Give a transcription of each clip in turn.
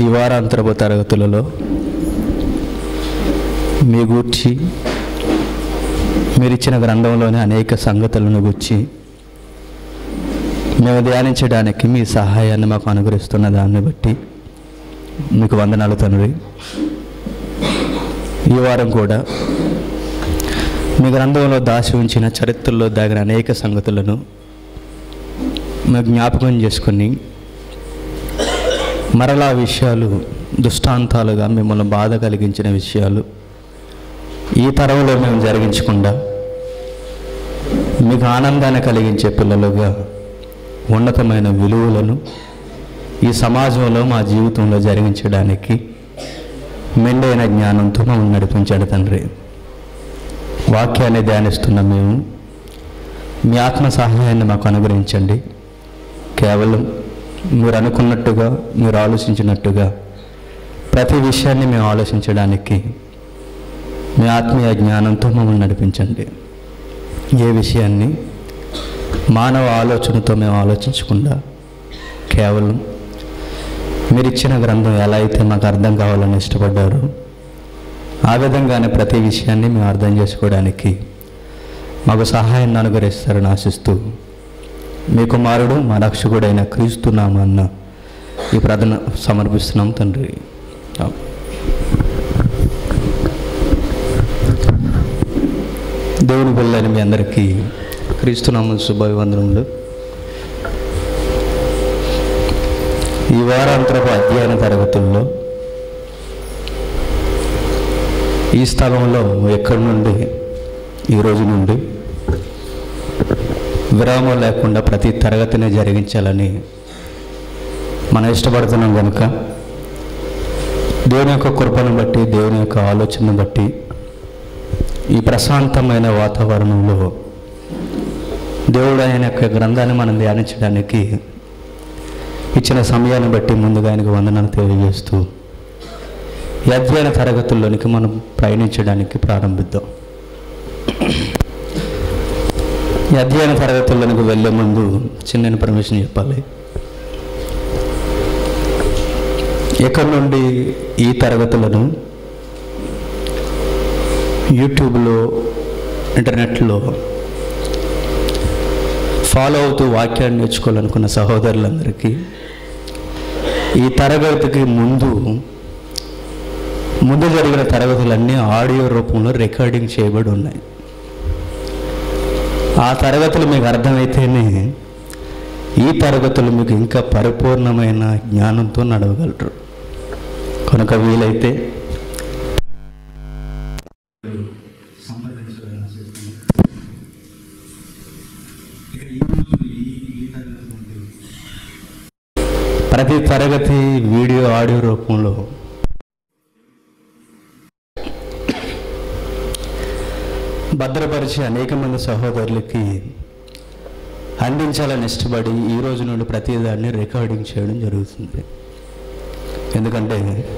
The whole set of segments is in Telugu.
ఈ వారాంతరపు తరగతులలో మీ గూర్చి మీరు ఇచ్చిన గ్రంథంలోని అనేక సంగతులను గుర్చి మేము ధ్యానించడానికి మీ సహాయాన్ని మాకు అనుగ్రహిస్తున్న దాన్ని బట్టి మీకు వందనాలు తండ్రి ఈ వారం కూడా మీ గ్రంథంలో దాచి ఉంచిన చరిత్రలో దాగిన అనేక సంగతులను మేము జ్ఞాపకం చేసుకొని మరలా ఆ విషయాలు దుష్టాంతాలుగా మిమ్మల్ని బాధ కలిగించిన విషయాలు ఈ తరంలో మేము జరిగించకుండా మీకు ఆనందాన్ని కలిగించే పిల్లలుగా ఉన్నతమైన విలువలను ఈ సమాజంలో మా జీవితంలో జరిగించడానికి మెండైన జ్ఞానంతో మమ్మల్ని నడిపించాడు తండ్రి వాక్యాన్ని ధ్యానిస్తున్న మేము మీ ఆత్మ సహాయాన్ని మాకు అనుగ్రహించండి కేవలం మీరు అనుకున్నట్టుగా మీరు ఆలోచించినట్టుగా ప్రతి విషయాన్ని మేము ఆలోచించడానికి మీ ఆత్మీయ జ్ఞానంతో మమ్మల్ని నడిపించండి ఏ విషయాన్ని మానవ ఆలోచనతో మేము ఆలోచించకుండా కేవలం మీరు ఇచ్చిన గ్రంథం ఎలా అయితే మాకు అర్థం కావాలని ఇష్టపడ్డారు ఆ విధంగానే ప్రతి విషయాన్ని మేము అర్థం చేసుకోవడానికి మాకు సహాయాన్ని అనుగ్రహిస్తారని ఆశిస్తూ మీ కుమారుడు మా రక్షకుడైన క్రీస్తు నామన్న ఈ ప్రార్థన సమర్పిస్తున్నాం తండ్రి ఆమేన్. దేవుని పిల్లని మీ అందరికీ క్రీస్తునామ శుభాభివందనములు ఈ వారాంతరపు అధ్యయన తరగతుల్లో ఈ స్థలంలో ఎక్కడి నుండి ఈ రోజు నుండి విరామం లేకుండా ప్రతి తరగతిని జరిగించాలని మనం ఇష్టపడుతున్నాం కనుక దేవుని యొక్క కృపను బట్టి దేవుని యొక్క ఆలోచనను బట్టి ఈ ప్రశాంతమైన వాతావరణంలో దేవుడు ఆయన యొక్క గ్రంథాన్ని మనం ధ్యానించడానికి ఇచ్చిన సమయాన్ని బట్టి ముందుగా ఆయనకు వందనాలు తెలియజేస్తూ ఈ అధ్యయన తరగతుల్లోనికి మనం ప్రయాణించడానికి ప్రారంభిద్దాం ఈ అధ్యయన తరగతుల్లోనికి వెళ్ళే ముందు చిన్న పర్మిషన్ చెప్పాలి ఎక్కడి నుండి ఈ తరగతులను యూట్యూబ్లో ఇంటర్నెట్లో ఫాలో అవుతూ వాక్యాన్ని నేర్చుకోవాలనుకున్న సహోదరులందరికీ ఈ తరగతికి ముందు ముందు జరిగిన తరగతులన్నీ ఆడియో రూపంలో రికార్డింగ్ చేయబడి ఉన్నాయి ఆ తరగతులు మీకు అర్థమైతేనే ఈ తరగతులు మీకు ఇంకా పరిపూర్ణమైన జ్ఞానంతో నడవగలరు కనుక వీలైతే ప్రతి తరగతి వీడియో ఆడియో రూపంలో భద్రపరిచి అనేక మంది సహోదరులకి అందించాలని ఇష్టపడి ఈ రోజు నుండి ప్రతిదాన్ని రికార్డింగ్ చేయడం జరుగుతుంది ఎందుకంటే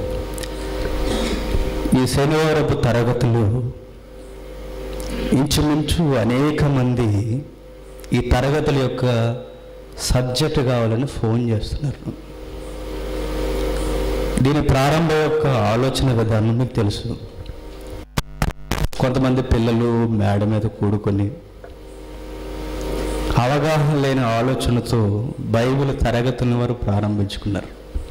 ఈ శనివారపు తరగతులు ఇంచుమించు అనేక మంది ఈ తరగతుల యొక్క సబ్జెక్ట్ కావాలని ఫోన్ చేస్తున్నారు దీని ప్రారంభం యొక్క ఆలోచన విధానం మీకు తెలుసు కొంతమంది పిల్లలు మేడ మీద కూడుకొని అవగాహన లేని ఆలోచనతో బైబిల్ తరగతిని వారు ప్రారంభించుకున్నారు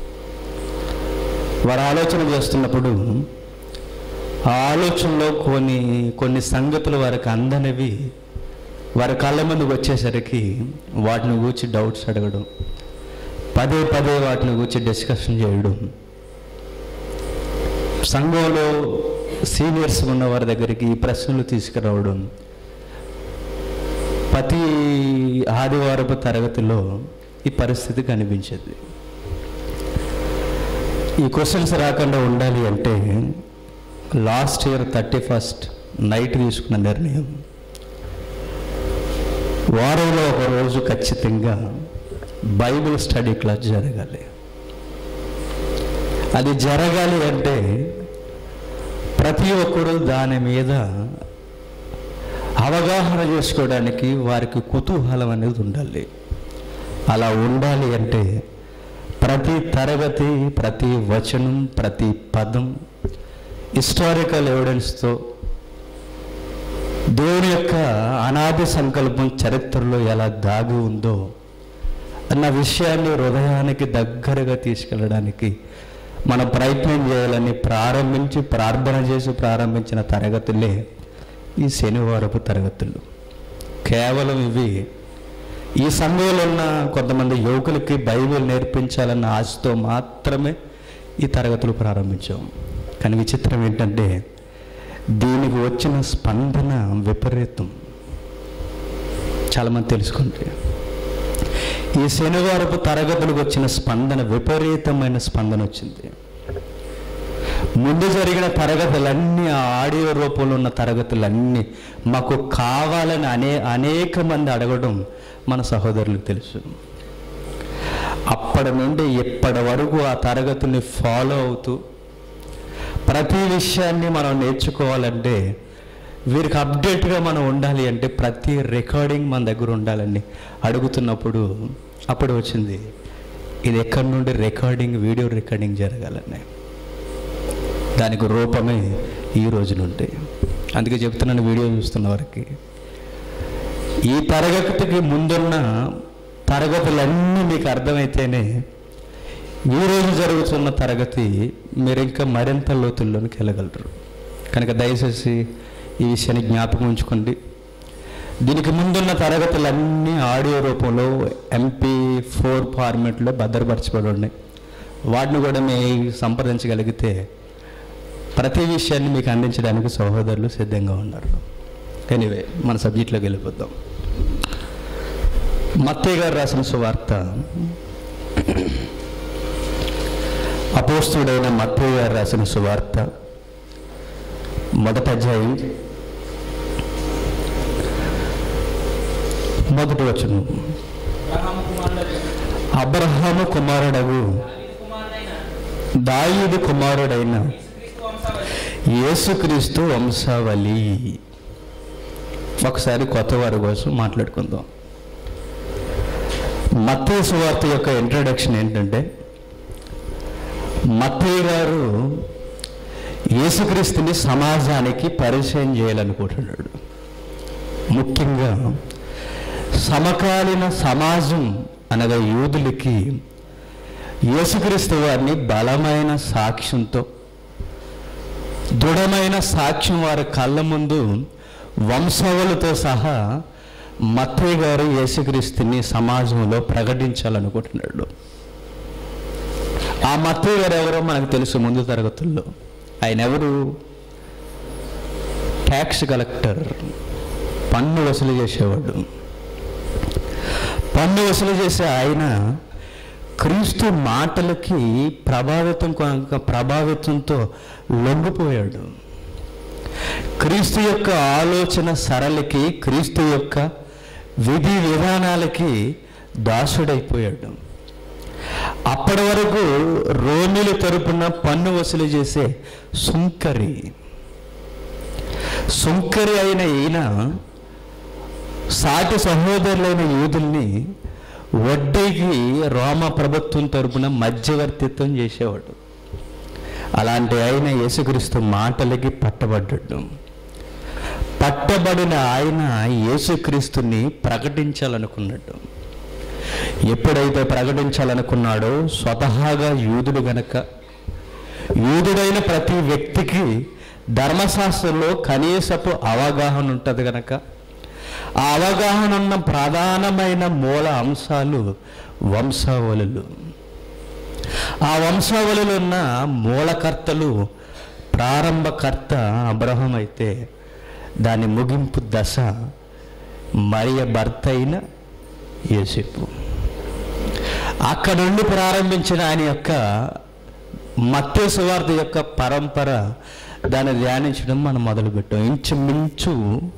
వారు ఆలోచన చేస్తున్నప్పుడు ఆ ఆలోచనలో కొన్ని కొన్ని సంగతులు వారికి అందనివి వారి కళ్ళ ముందుకు వచ్చేసరికి వాటిని గూర్చి డౌట్స్ అడగడం పదే పదే వాటిని గూర్చి డిస్కషన్ చేయడం సంఘంలో సీనియర్స్ ఉన్న వారి దగ్గరికి ఈ ప్రశ్నలు తీసుకురావడం ప్రతి ఆదివారపు తరగతిలో ఈ పరిస్థితి కనిపించేది ఈ క్వశ్చన్స్ రాకుండా ఉండాలి అంటే last year thirty first night తీసుకున్న నిర్ణయం వారంలో ఒక రోజు ఖచ్చితంగా బైబిల్ స్టడీ క్లాస్ జరగాలి అది జరగాలి అంటే ప్రతి ఒక్కరూ దాని మీద అవగాహన చేసుకోవడానికి వారికి కుతూహలం అనేది ఉండాలి అలా ఉండాలి అంటే ప్రతి తరగతి ప్రతి వచనం ప్రతి పదం హిస్టారికల్ ఎవిడెన్స్తో దేవుని యొక్క అనాది సంకల్పం చరిత్రలో ఎలా దాగి ఉందో అన్న విషయాన్ని హృదయానికి దగ్గరగా తీసుకెళ్ళడానికి మనం ప్రయత్నం చేయాలని ప్రారంభించి ప్రార్థన చేసి ప్రారంభించిన తరగతులే ఈ శనివారపు తరగతులు కేవలం ఇవి ఈ సమయంలో ఉన్న కొంతమంది యువకులకి బైబిల్ నేర్పించాలన్న ఆశతో మాత్రమే ఈ తరగతులు ప్రారంభించాం కానీ విచిత్రం ఏంటంటే దీనికి వచ్చిన స్పందన విపరీతం చాలామంది తెలుసుకుంటే ఈ శనివారపు తరగతులకు వచ్చిన స్పందన విపరీతమైన స్పందన వచ్చింది ముందు జరిగిన తరగతులన్నీ ఆ ఆడియో రూపంలో ఉన్న తరగతులన్నీ మాకు కావాలని అనే అనేక మంది అడగడం మన సహోదరులకు తెలుసు అప్పటి నుండి ఇప్పటి వరకు ఆ తరగతుల్ని ఫాలో అవుతూ ప్రతి విషయాన్ని మనం నేర్చుకోవాలంటే వీరికి అప్డేట్గా మనం ఉండాలి అంటే ప్రతి రికార్డింగ్ మన దగ్గర ఉండాలని అడుగుతున్నప్పుడు అప్పుడు వచ్చింది ఇది ఎక్కడి నుండి రికార్డింగ్ వీడియో రికార్డింగ్ జరగాలని దానికి రూపమే ఈ రోజు నుండి అందుకే చెప్తున్నాను వీడియో చూస్తున్న వారికి ఈ తరగతికి ముందున్న తరగతులన్నీ మీకు అర్థమైతేనే ఈ రోజు జరుగుతున్న తరగతి మీరు ఇంకా మరింత లోతుల్లోనికి వెళ్ళగలరు కనుక దయచేసి ఈ విషయాన్ని జ్ఞాపకం ఉంచుకోండి దీనికి ముందున్న తరగతులన్నీ ఆడియో రూపంలో ఎంపీ ఫోర్ ఫార్మెట్లో భద్రపరచబడి ఉన్నాయి వాటిని కూడా మీరు సంప్రదించగలిగితే ప్రతి విషయాన్ని మీకు అందించడానికి సహోదరులు సిద్ధంగా ఉన్నారు ఎనీవే మన సబ్జెక్ట్లోకి వెళ్ళిపోతాం మత్తయ్య గారు రాసిన సువార్త అపోస్తుడైన మత్తయ్య గారు రాసిన సువార్త మొదటి అధ్యాయం మొదటి వచనం అబ్రహాము కుమారుడగు దాయుడు కుమారుడైన యేసుక్రీస్తు వంశావళి ఒకసారి కొత్త వారి కోసం మాట్లాడుకుందాం మత్తయ్య సువార్త యొక్క ఇంట్రడక్షన్ ఏంటంటే మత్తయ్య గారు యేసుక్రీస్తుని సమాజానికి పరిచయం చేయాలనుకుంటున్నాడు ముఖ్యంగా సమకాలీన సమాజం అనగా యూదులకి యేసుక్రీస్తు వారిని బలమైన సాక్ష్యంతో దృఢమైన సాక్ష్యం వారి కళ్ళ ముందు వంశవులతో సహా మత్తయ్య గారు యేసుక్రీస్తుని సమాజంలో ప్రకటించాలనుకుంటున్నాడు ఆ మత్తయ్య గారు ఎవరో మనకు తెలుసు ముందు తరగతుల్లో ఆయన ఎవరు ట్యాక్స్ కలెక్టర్ పన్ను వసూలు చేసేవాడు పన్ను వసూలు చేసే ఆయన క్రీస్తు మాటలకి ప్రభావితం కొనక ప్రభావితంతో లొంగిపోయాడు క్రీస్తు యొక్క ఆలోచన సరళికి క్రీస్తు యొక్క విధి విధానాలకి దాసుడైపోయాడు అప్పటి వరకు రోమిల తరపున పన్ను వసూలు చేసే సుంకరి సుంకరి అయిన ఈయన సాటి సహోదరులైన యూదుల్ని వడ్డీకి రోమ ప్రభుత్వం తరపున మధ్యవర్తిత్వం చేసేవాడు అలాంటి ఆయన యేసుక్రీస్తు మాటలకి పట్టబడ్డాడు పట్టబడిన ఆయన యేసుక్రీస్తుని ప్రకటించాలనుకున్నాడు ఎప్పుడైతే ప్రకటించాలనుకున్నాడో స్వతహాగా యూదుడు గనక యూదుడైన ప్రతి వ్యక్తికి ధర్మశాస్త్రంలో కనీసపు అవగాహన ఉంటుంది గనక ఆ అవగాహన ఉన్న ప్రధానమైన మూల అంశాలు వంశావళులు ఆ వంశావళిలో ఉన్న మూలకర్తలు ప్రారంభకర్త అబ్రహం అయితే దాని ముగింపు దశ మరియ భర్త అయిన యేసేపు అక్కడ నుండి ప్రారంభించిన ఆయన యొక్క మత్య సువార్త యొక్క పరంపర దాన్ని ధ్యానించడం మనం మొదలుపెట్టాం ఇంచుమించు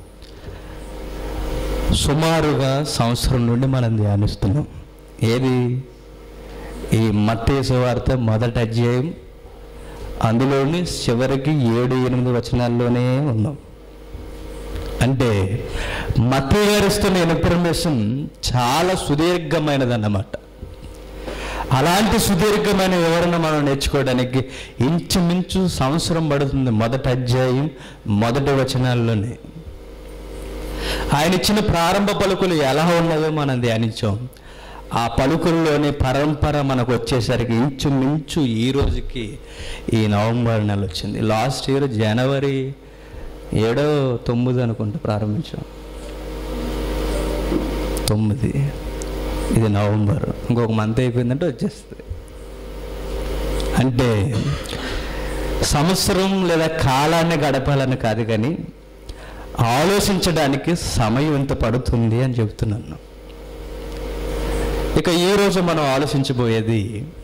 సుమారుగా సంవత్సరం నుండి మనం ధ్యానిస్తున్నాం ఏది ఈ మత్తయి సువార్త మొదటి అధ్యాయం అందులోని చివరికి ఏడు ఎనిమిది వచనాల్లోనే ఉన్నాం అంటే మత్తయి గారు ఇస్తున్న ఇన్ఫర్మేషన్ చాలా సుదీర్ఘమైనదన్నమాట అలాంటి సుదీర్ఘమైన వివరణ మనం నేర్చుకోవడానికి ఇంచుమించు సంవత్సరం పడుతుంది మొదటి అధ్యాయం మొదటి వచనాల్లోనే ఆయన ఇచ్చిన ప్రారంభ పలుకులు ఎలా ఉన్నదో మనం ధ్యానించాం ఆ పలుకుల్లోని పరంపర మనకు వచ్చేసరికి ఇంచుమించు ఈ రోజుకి ఈ నవంబర్ నెల వచ్చింది లాస్ట్ ఇయర్ జనవరి ఏడో తొమ్మిది అనుకుంటా ప్రారంభించాం తొమ్మిది ఇది నవంబర్ ఇంకొక మంత్ అయిపోయిందంటే వచ్చేస్తుంది అంటే సంవత్సరం లేదా కాలాన్ని గడపాలని కాదు కానీ ఆలోచించడానికి సమయం ఎంత పడుతుంది అని చెబుతున్నాను ఇక ఈరోజు మనం ఆలోచించబోయేది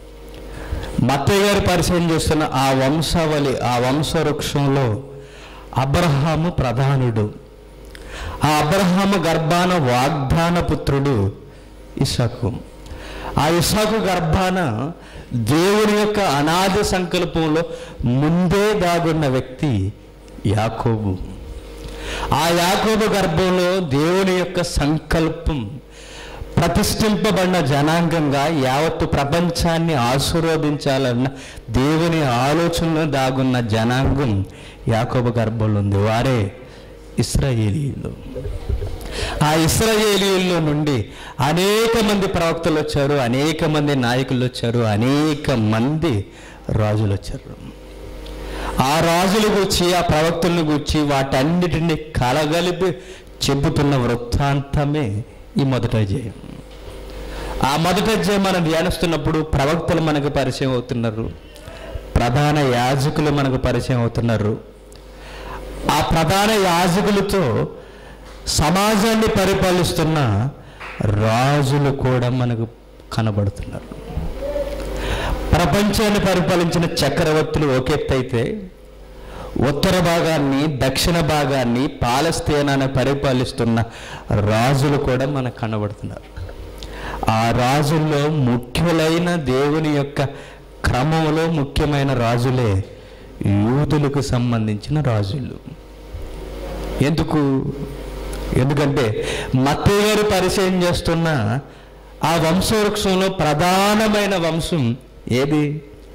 మత్తయ్య గారు పరిచయం చేస్తున్న ఆ వంశావళి ఆ వంశవృక్షంలో అబ్రహాము ప్రధానుడు ఆ అబ్రహాము గర్భాన వాగ్దాన పుత్రుడు ఇసాకు ఆ ఇసాకు గర్భాన దేవుని యొక్క అనాది సంకల్పంలో ముందే దాగున్న వ్యక్తి యాకోబు ఆ యాకోబు గర్భంలో దేవుని యొక్క సంకల్పం ప్రతిష్ఠింపబడిన జనాంగంగా యావత్తు ప్రపంచాన్ని ఆశీర్వదించాలన్న దేవుని ఆలోచనలో దాగున్న జనాంగం యాకోబు గర్భంలో ఉంది వారే ఇస్రాయేలీలు ఆ ఇస్రాయేలీల్లో నుండి అనేక మంది ప్రవక్తలు వచ్చారు అనేక మంది నాయకులు వచ్చారు అనేక మంది రాజులు వచ్చారు ఆ రాజుల గురించి ఆ ప్రవక్తలను గురించి వాటన్నిటిని కలగలిపి చెబుతున్న వృత్తాంతమే ఈ మొదట అధ్యాయం ఆ మొదట అధ్యాయం మనం ధ్యానిస్తున్నప్పుడు ప్రవక్తలు మనకు పరిచయం అవుతున్నారు ప్రధాన యాజకులు మనకు పరిచయం అవుతున్నారు ఆ ప్రధాన యాజకులతో సమాజాన్ని పరిపాలిస్తున్న రాజులు కూడా మనకు కనబడుతున్నారు ప్రపంచాన్ని పరిపాలించిన చక్రవర్తులు ఒకెత్తైతే ఉత్తర భాగాన్ని దక్షిణ భాగాన్ని పాలస్తీనాన్ని పరిపాలిస్తున్న రాజులు కూడా మనకు కనబడుతున్నారు ఆ రాజుల్లో ముఖ్యులైన దేవుని యొక్క క్రమంలో ముఖ్యమైన రాజులే యూదులకు సంబంధించిన రాజులు ఎందుకు ఎందుకంటే మత్తయ్య గారు పరిచయం చేస్తున్న ఆ వంశవృక్షంలో ప్రధానమైన వంశం ఏది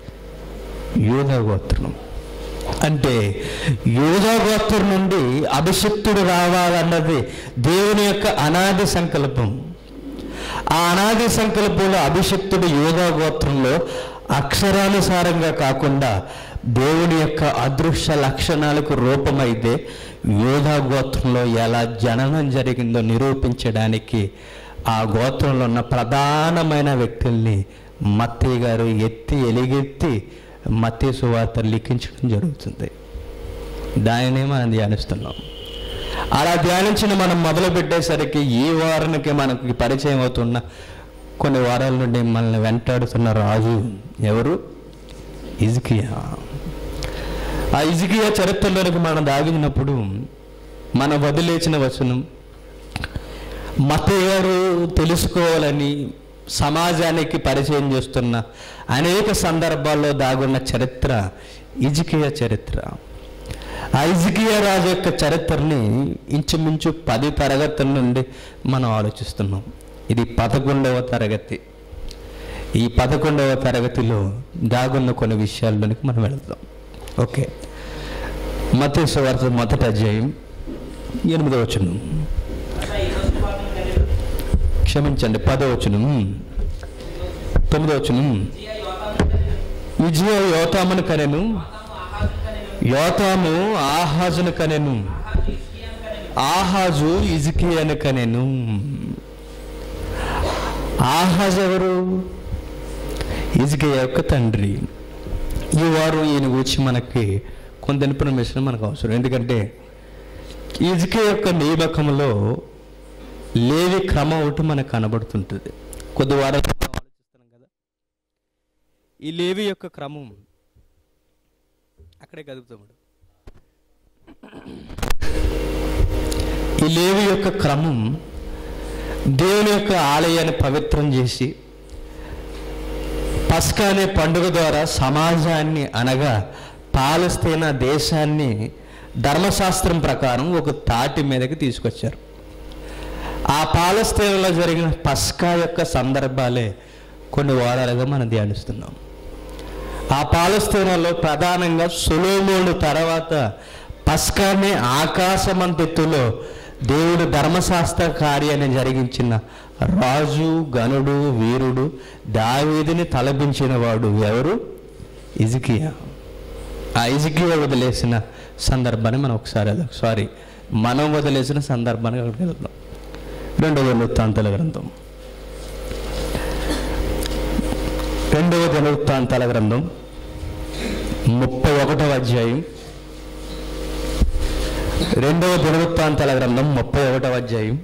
యూదా గోత్రం అంటే యూదా గోత్రం నుండి అభిషక్తుడు రావాలన్నది దేవుని యొక్క అనాది సంకల్పం ఆ అనాది సంకల్పంలో అభిషక్తుడు యోగా గోత్రంలో అక్షరానుసారంగా కాకుండా దేవుని యొక్క అదృశ్య లక్షణాలకు రూపమైతే యోధా గోత్రంలో ఎలా జననం జరిగిందో నిరూపించడానికి ఆ గోత్రంలో ఉన్న ప్రధానమైన వ్యక్తుల్ని మత్తయ్య గారు ఎత్తి ఎలిగెత్తి మత్తయ్య సువార్త లిఖించడం జరుగుతుంది దానినే మనం ధ్యానిస్తున్నాం అలా ధ్యానించిన మనం మొదలు పెట్టేసరికి ఈ వారానికి మనకి పరిచయం అవుతున్న కొన్ని వారాల నుండి మనల్ని వెంటాడుతున్న రాజు ఎవరు ఇజ్కియా ఆ ఇజ్కియా చరిత్రలోనికి మనం దాగినప్పుడు మన వదిలేచిన వచనం మతయ్య గారు తెలుసుకోవాలని సమాజానికి పరిచయం చేస్తున్న అనేక సందర్భాల్లో దాగున్న చరిత్ర ఇజికియా చరిత్ర ఆ ఇజికియా రాజు యొక్క చరిత్రని ఇంచుమించు పది తరగతుల నుండి మనం ఆలోచిస్తున్నాం ఇది పదకొండవ తరగతి ఈ పదకొండవ తరగతిలో దాగున్న కొన్ని విషయాల్లోనికి మనం వెళదాం ఓకే మతేశ్వ వార్త మొదటి అధ్యాయం ఎనిమిదవ వచనం క్షమించండి పదవ వచనం తొమ్మిదవ వచనం విజయ యోతామును కనెను యోతాము ఆహాజును కనెను ఆహాజు ఇజికియాను కనెను ఆహాజ్ ఎవరు ఇజికియా యొక్క తండ్రి ఈ వారు ఈయన గురించి మనకి కొంత ఇన్ఫర్మేషన్ మనకు అవసరం ఎందుకంటే ఇజికియా యొక్క నియామకంలో లేవి క్రమం ఒకటి మనకు కనబడుతుంటుంది కొద్ది వారాలు మనం ఆలోచిస్తున్నాం కదా ఈ లేవి యొక్క క్రమం అక్కడే కదుపుతాడు ఈ లేవి యొక్క క్రమం దేవుని యొక్క ఆలయాన్ని పవిత్రం చేసి పస్కా అనే పండుగ ద్వారా సమాజాన్ని అనగా పాలస్తీనా దేశాన్ని ధర్మశాస్త్రం ప్రకారం ఒక తాటి మీదకి తీసుకొచ్చారు ఆ పాలస్తీనాలో జరిగిన పస్కా యొక్క సందర్భాలే కొన్ని వారాలుగా మనం ధ్యానిస్తున్నాం ఆ పాలస్తీనాలో ప్రధానంగా సులోమోను తర్వాత పస్కాన్ని ఆకాశమంతెత్తులో దేవుడు ధర్మశాస్త్ర కార్యాన్ని జరిగించిన రాజు గనుడు వీరుడు దావీదిని తలపించిన వాడు ఎవరు ఇజికియా ఆ ఇజికియా వదిలేసిన సందర్భాన్ని మనం ఒకసారి వెళ్దాం సారీ మనం వదిలేసిన సందర్భాన్ని అక్కడికి వెళ్దాం రెండవ వృత్తాంతాల గ్రంథం రెండవ దినవృత్తాంతాల గ్రంథం ముప్పై ఒకటవ అధ్యాయం రెండవ దినవృత్తాంతాల గ్రంథం ముప్పై ఒకటవ అధ్యాయం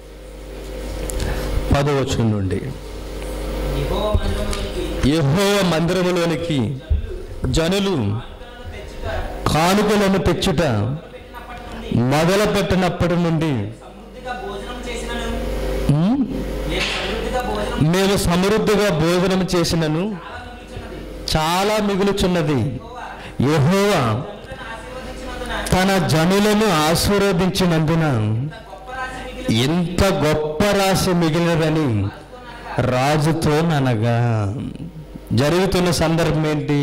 పదవచ్చు నుండి యెహోవా మందిరంలోనికి యెహోవ మందిరములోనికి జనులు కానుకలను తెచ్చుట మొదలు పెట్టినప్పటి నుండి సమృద్ధిగా భోజనం చేసినను ఉమ్, నేను సమృద్ధిగా భోజనం మేము సమృద్ధిగా భోజనం చేసినను చాలా మిగులుచున్నది చాలా మిగులుచున్నది యెహోవా జనులను ఆశీర్వదించినందున తన జనులను ఆశీర్వదించినందున గొప్ప రాశి మిగిలి ఎంత గొప్ప రాశి మిగిలినదని రాజుతో అనగా జరుగుతున్న సందర్భం ఏంటి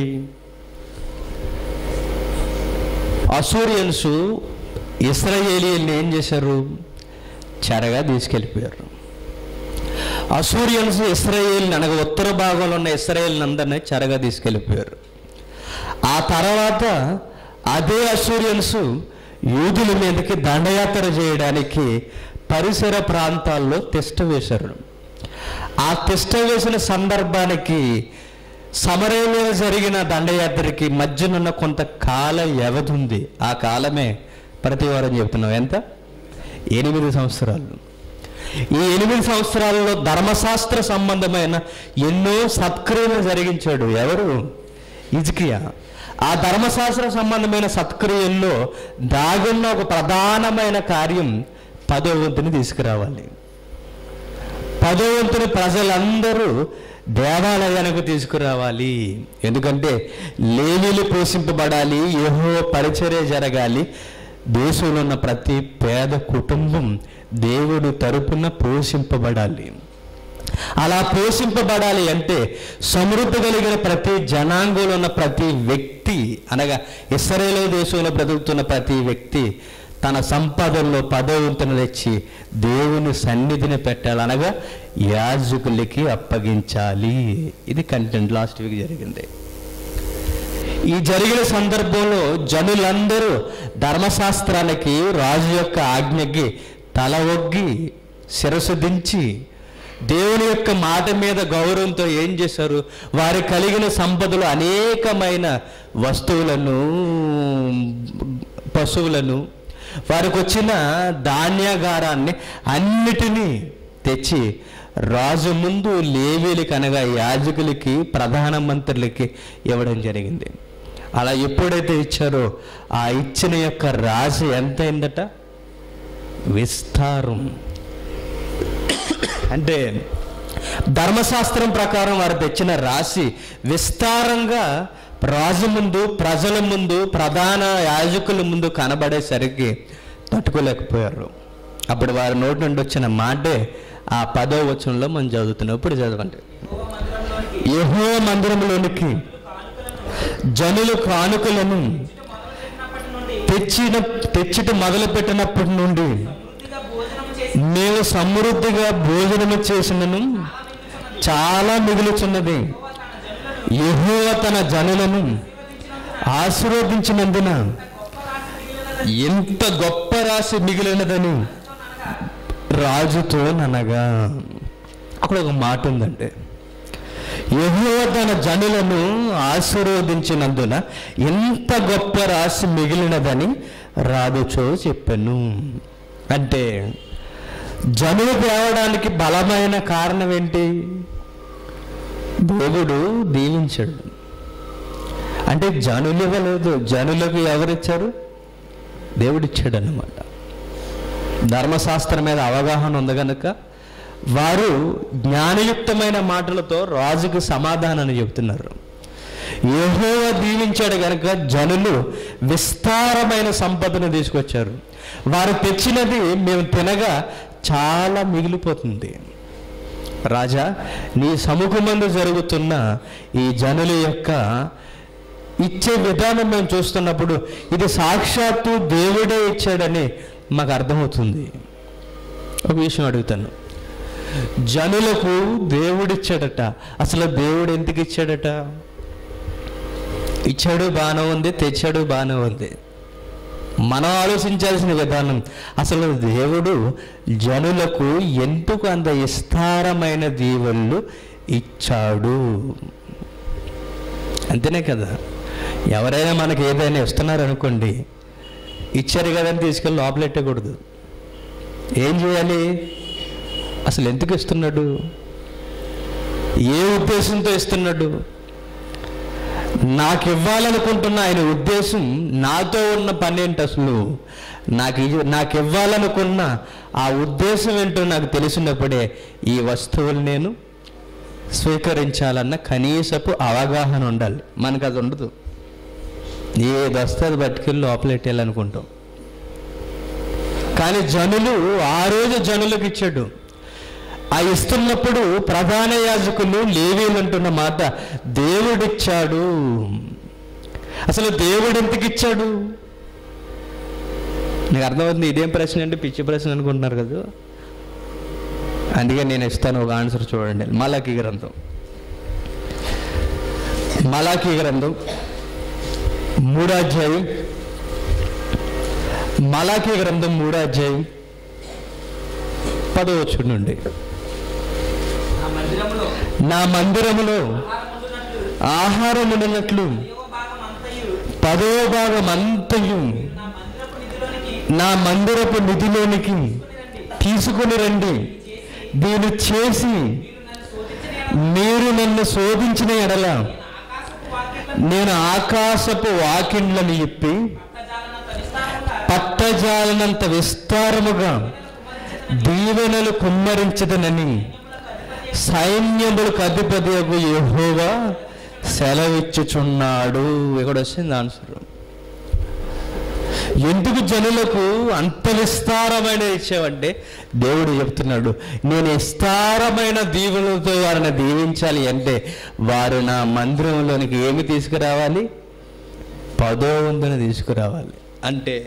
అసూరియన్స్ ఇస్రాయేలీల్ని ఏం చేశారు చెరగా తీసుకెళ్ళిపోయారు అసూరియన్స్ ఇస్రాయేల్ అనగా ఉత్తర భాగంలో ఉన్న ఇస్రాయేల్ అందరినీ చెరగా తీసుకెళ్ళిపోయారు ఆ తర్వాత అదే అసూరియన్స్ యూదుల మీదకి దండయాత్ర చేయడానికి పరిసర ప్రాంతాల్లో తిష్ట వేశారు ఆ తిష్ట వేసిన సందర్భానికి సమరయ మీద జరిగిన దండయాత్రకి మధ్యనున్న కొంత కాల వ్యవధి ఉంది ఆ కాలమే ప్రతి వారం చెప్తున్నాం ఎంత ఎనిమిది సంవత్సరాలు ఈ ఎనిమిది సంవత్సరాలలో ధర్మశాస్త్ర సంబంధమైన ఎన్నో సత్క్రియలు జరిగించాడు ఎవరు ఇజ్కియా ఆ ధర్మశాస్త్ర సంబంధమైన సత్క్రియల్లో దాగున్న ఒక ప్రధానమైన కార్యం పదో వంతుని తీసుకురావాలి పదో వంతుని ప్రజలందరూ దేవాలయానికి తీసుకురావాలి ఎందుకంటే లేవీలు పోషింపబడాలి ఏహో పరిచర్య జరగాలి దేశంలో ఉన్న ప్రతి పేద కుటుంబం దేవుడు తరపున పోషింపబడాలి అలా పోషింపబడాలి అంటే సమృద్ధి కలిగిన ప్రతి జనాంగంలో ఉన్న ప్రతి వ్యక్తి అనగా ఇస్రాయేల్ దేశంలో బ్రతుకుతున్న ప్రతి వ్యక్తి తన సంపాదనలో పదవంతును తెచ్చి దేవుని సన్నిధిని పెట్టాలి అనగా యాజకులకి అప్పగించాలి ఇది కంటెంట్ లాస్ట్ వీక్ జరిగింది ఈ జరిగిన సందర్భంలో జనులందరూ ధర్మశాస్త్రానికి రాజు యొక్క ఆజ్ఞకి తల ఒగ్గి శిరసు దించి దేవుని యొక్క మాట మీద గౌరవంతో ఏం చేశారు వారి కలిగిన సంపదలు అనేకమైన వస్తువులను పశువులను వారికి వచ్చిన ధాన్యాగారాన్ని అన్నిటినీ తెచ్చి రాజు ముందు లేవీలకి అనగా యాజకులకి ప్రధానమంత్రులకి ఇవ్వడం జరిగింది అలా ఎప్పుడైతే ఇచ్చారో ఆ ఇచ్చిన యొక్క రాశి ఎంత అయిందట విస్తారం అంటే ధర్మశాస్త్రం ప్రకారం వారు తెచ్చిన రాశి విస్తారంగా రాజు ముందు ప్రజల ముందు ప్రధాన యాజకుల ముందు కనబడేసరికి తట్టుకోలేకపోయారు అప్పుడు వారి నోటి నుండి వచ్చిన మాటే ఆ పదో వచనంలో మనం చదువుతున్నాం ఇప్పుడు చదవండి యెహోవా మందిరంలోనికి యెహోవా మందిరంలోనికి జనులు కానుకలను మొదలుపెట్టినప్పటి నుండి తెచ్చిన తెచ్చిట మొదలుపెట్టినప్పటి నుండి సమృద్ధిగా భోజనం చేసి మేము సమృద్ధిగా భోజనము చేసినను చాలా మిగులుచున్నది యెహోవా తన జనులను ఆశీర్వదించినందున ఎంత గొప్ప రాశి మిగిలినదని రాజుతో ననగా అక్కడ ఒక మాట ఉందంటే యెహోవా తన జనులను ఆశీర్వదించినందున ఎంత గొప్ప రాశి మిగిలినదని రాజుతో చెప్పాను అంటే జనులు తేవడానికి బలమైన కారణం ఏంటి దేవుడు దీవించాడు అంటే జనులు ఇవ్వలేదు జనులకు ఎవరిచ్చారు దేవుడిచ్చాడు అన్నమాట ధర్మశాస్త్రం మీద అవగాహన ఉంది కనుక వారు జ్ఞానయుక్తమైన మాటలతో రాజుకు సమాధానాన్ని చెబుతున్నారు యెహోవ దీవించాడు కనుక జనులు విస్తారమైన సంపదను తీసుకొచ్చారు వారు తెచ్చినది మేము తినగా చాలా మిగిలిపోతుంది రాజా నీ సముఖమందు జరుగుతున్న ఈ జనుల యొక్క ఇచ్చే విధానం మేము చూస్తున్నప్పుడు ఇది సాక్షాత్తు దేవుడే ఇచ్చాడని మాకు అర్థమవుతుంది ఒక విషయం అడుగుతాను జనులకు దేవుడిచ్చాడట అసలు దేవుడు ఎందుకు ఇచ్చాడట ఇచ్చాడు బాగానే ఉంది తెచ్చాడు బాగానే ఉంది మనం ఆలోచించాల్సిన విధానం అసలు దేవుడు జనులకు ఎందుకు అంత విస్తారమైన దీవుళ్ళు ఇచ్చాడు అంతేనే కదా ఎవరైనా మనకి ఏదైనా ఇస్తున్నారనుకోండి ఇచ్చారు కదని తీసుకెళ్ళి లోపలెట్టకూడదు ఏం చేయాలి అసలు ఎందుకు ఇస్తున్నాడు ఏ ఉద్దేశంతో ఇస్తున్నాడు నాకు ఇవ్వాలనుకుంటున్న ఆయన ఉద్దేశం నాతో ఉన్న పని ఏంటి అసలు నాకు ఇ- నాకు ఇవ్వాలనుకున్న ఆ ఉద్దేశం ఏంటో నాకు తెలిసినప్పుడే ఈ వస్తువులు నేను స్వీకరించాలన్న కనీసపు అవగాహన ఉండాలి మనకు అది ఉండదు ఏది వస్తే అది పట్టుకెళ్ళి లోపలెట్టేయాలనుకుంటాం కానీ జనులు ఆ రోజు జనులకు ఇచ్చాడు ఆ ఇస్తున్నప్పుడు ప్రధాన యాజకులు లేవీలు అంటున్న మాట దేవుడిచ్చాడు అసలు దేవుడు ఎందుకు ఇచ్చాడు నీకు అర్థమవుతుంది ఇదేం ప్రశ్న అంటే పిచ్చి ప్రశ్న అనుకుంటున్నారు కదా అందుకే నేను ఇస్తాను ఒక ఆన్సర్ చూడండి మలాకి గ్రంథం మలాకి గ్రంథం మూడో అధ్యాయం మలాకి గ్రంథం మూడో అధ్యాయం పదవచ్చు నుండి ఆ మందిరములో నా మందిరములో ఆహారముండునట్లు ఆహారం ఉండినట్లు దైవ భాగం అంతయు పదో భాగం అంతయు నా మందిరపు నిధిలోనికి నా మందిరపు నిధిలోనికి తీసుకుని రండి దీన్ని చేసి మీరు నన్ను శోధించిన మీరు నన్ను శోధించిన ఎడల ఎడల ఆకాశపు వాక్యములను నేను ఆకాశపు వాకిండ్లను ఇప్పి పట్టజాలన పట్టజాలనంత తనిస్తానముగా విస్తారముగా దీవెనలు కుమ్మరించదనని సైన్యములకు అధిపతి యెహోవా సెలవిచ్చుచున్నాడు ఇక్కడ వచ్చింది ఆన్సర్ ఎందుకు జనులకు అంత విస్తారమైన ఇచ్చావంటే దేవుడు చెప్తున్నాడు నేను విస్తారమైన దీవులతో వారిని దీవించాలి అంటే వారు నా మందిరంలోనికి ఏమి తీసుకురావాలి పదో వంతున తీసుకురావాలి అంటే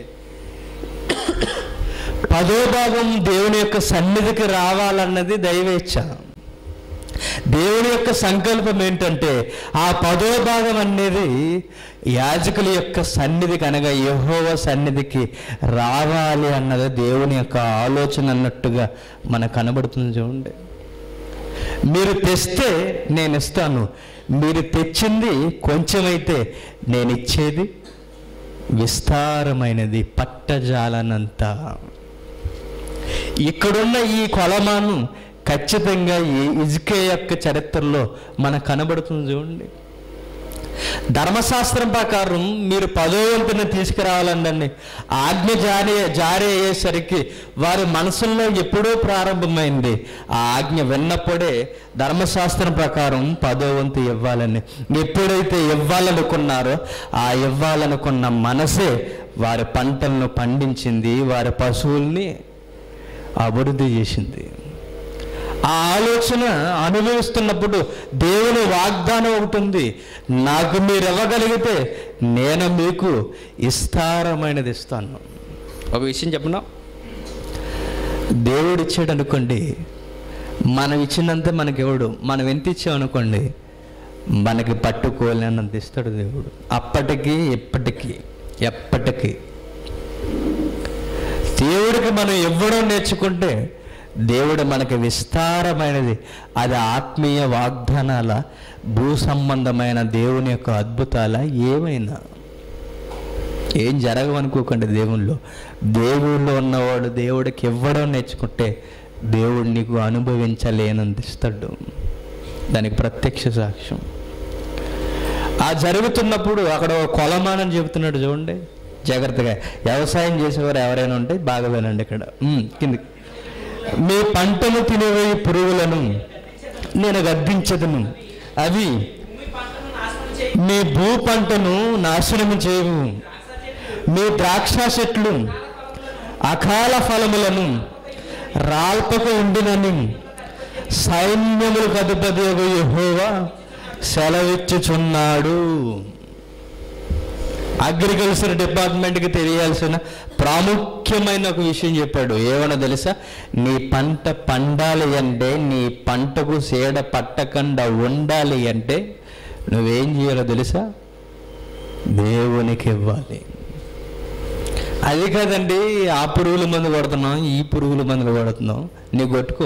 పదో భాగం దేవుని యొక్క సన్నిధికి రావాలన్నది దైవేచ్ఛ దేవుని యొక్క సంకల్పం ఏంటంటే ఆ పదో భాగం అనేది యాజకుల యొక్క సన్నిధికి అనగా యహోవ సన్నిధికి రావాలి అన్నది దేవుని యొక్క ఆలోచన అన్నట్టుగా మనకు కనబడుతుంది చూడండి మీరు తెస్తే నేను ఇస్తాను మీరు తెచ్చింది కొంచెమైతే నేను ఇచ్చేది విస్తారమైనది పట్టజాలనంత ఇక్కడున్న ఈ కొలమాను ఖచ్చితంగా ఈ ఇజ్కే యొక్క చరిత్రలో మనకు కనబడుతుంది చూడండి ధర్మశాస్త్రం ప్రకారం మీరు పదో వంతున తీసుకురావాలండి ఆజ్ఞ జారీ జారీ అయ్యేసరికి వారి మనసుల్లో ఎప్పుడో ప్రారంభమైంది ఆ ఆజ్ఞ విన్నప్పుడే ధర్మశాస్త్రం ప్రకారం పదో వంతు ఇవ్వాలని ఎప్పుడైతే ఇవ్వాలనుకున్నారో ఆ ఇవ్వాలనుకున్న మనసే వారి పంటలను పండించింది వారి పశువుల్ని అభివృద్ధి చేసింది ఆ ఆలోచన అనుభవిస్తున్నప్పుడు దేవుని వాగ్దానం ఒకటి ఉంది నాకు మీరు ఇవ్వగలిగితే నేను మీకు విస్తారమైనది ఇస్తాను ఒక విషయం చెప్పనా దేవుడు ఇచ్చాడు అనుకోండి మనం ఇచ్చినంత మనకి ఎవడు మనం ఎంత ఇచ్చామనుకోండి మనకి పట్టుకోలేనంత ఇస్తాడు దేవుడు అప్పటికి ఇప్పటికీ ఎప్పటికీ దేవుడికి మనం ఇవ్వడం నేర్చుకుంటే దేవుడు మనకి విస్తారమైనది అది ఆత్మీయ వాగ్దానాల భూ సంబంధమైన దేవుని యొక్క అద్భుతాల ఏమైనా ఏం జరగవనుకోకండి దేవుల్లో దేవుళ్ళు ఉన్నవాడు దేవుడికి ఇవ్వడం నేర్చుకుంటే దేవుడు నీకు అనుభవించలేనంత ఇస్తాడు దానికి ప్రత్యక్ష సాక్ష్యం ఆ జరుగుతున్నప్పుడు అక్కడ ఒక కొలమానం చెబుతున్నాడు చూడండి జాగ్రత్తగా వ్యవసాయం చేసేవారు ఎవరైనా ఉంటే బాగా వినండి ఇక్కడ ఉమ్, కిందికి మీ పంటను తినేవే పురుగులను నేను గద్దించదును అవి భూమి పంటను నాశనం చేయి మీ భూ పంటను నాశనం చేయవు మీ ద్రాక్ష చెట్లు అకాల ఫలములను రాల్పక ఉండినని సైన్యములకు అధిపతి యెహోవా సెలవిచ్చుచున్నాడు అగ్రికల్చర్ డిపార్ట్మెంట్కి తెలియాల్సిన ప్రాముఖ్యమైన ఒక విషయం చెప్పాడు ఏమన్నా తెలుసా నీ పంట పండాలి అంటే నీ పంటకు సేడ పట్టకుండా ఉండాలి అంటే నువ్వేం చేయాలో తెలుసా దేవునికి ఇవ్వాలి అది కాదండి ఆ పురుగుల మందు కొడుతున్నాం ఈ పురుగుల మందులు కొడుతున్నాం నీ కొట్టుకో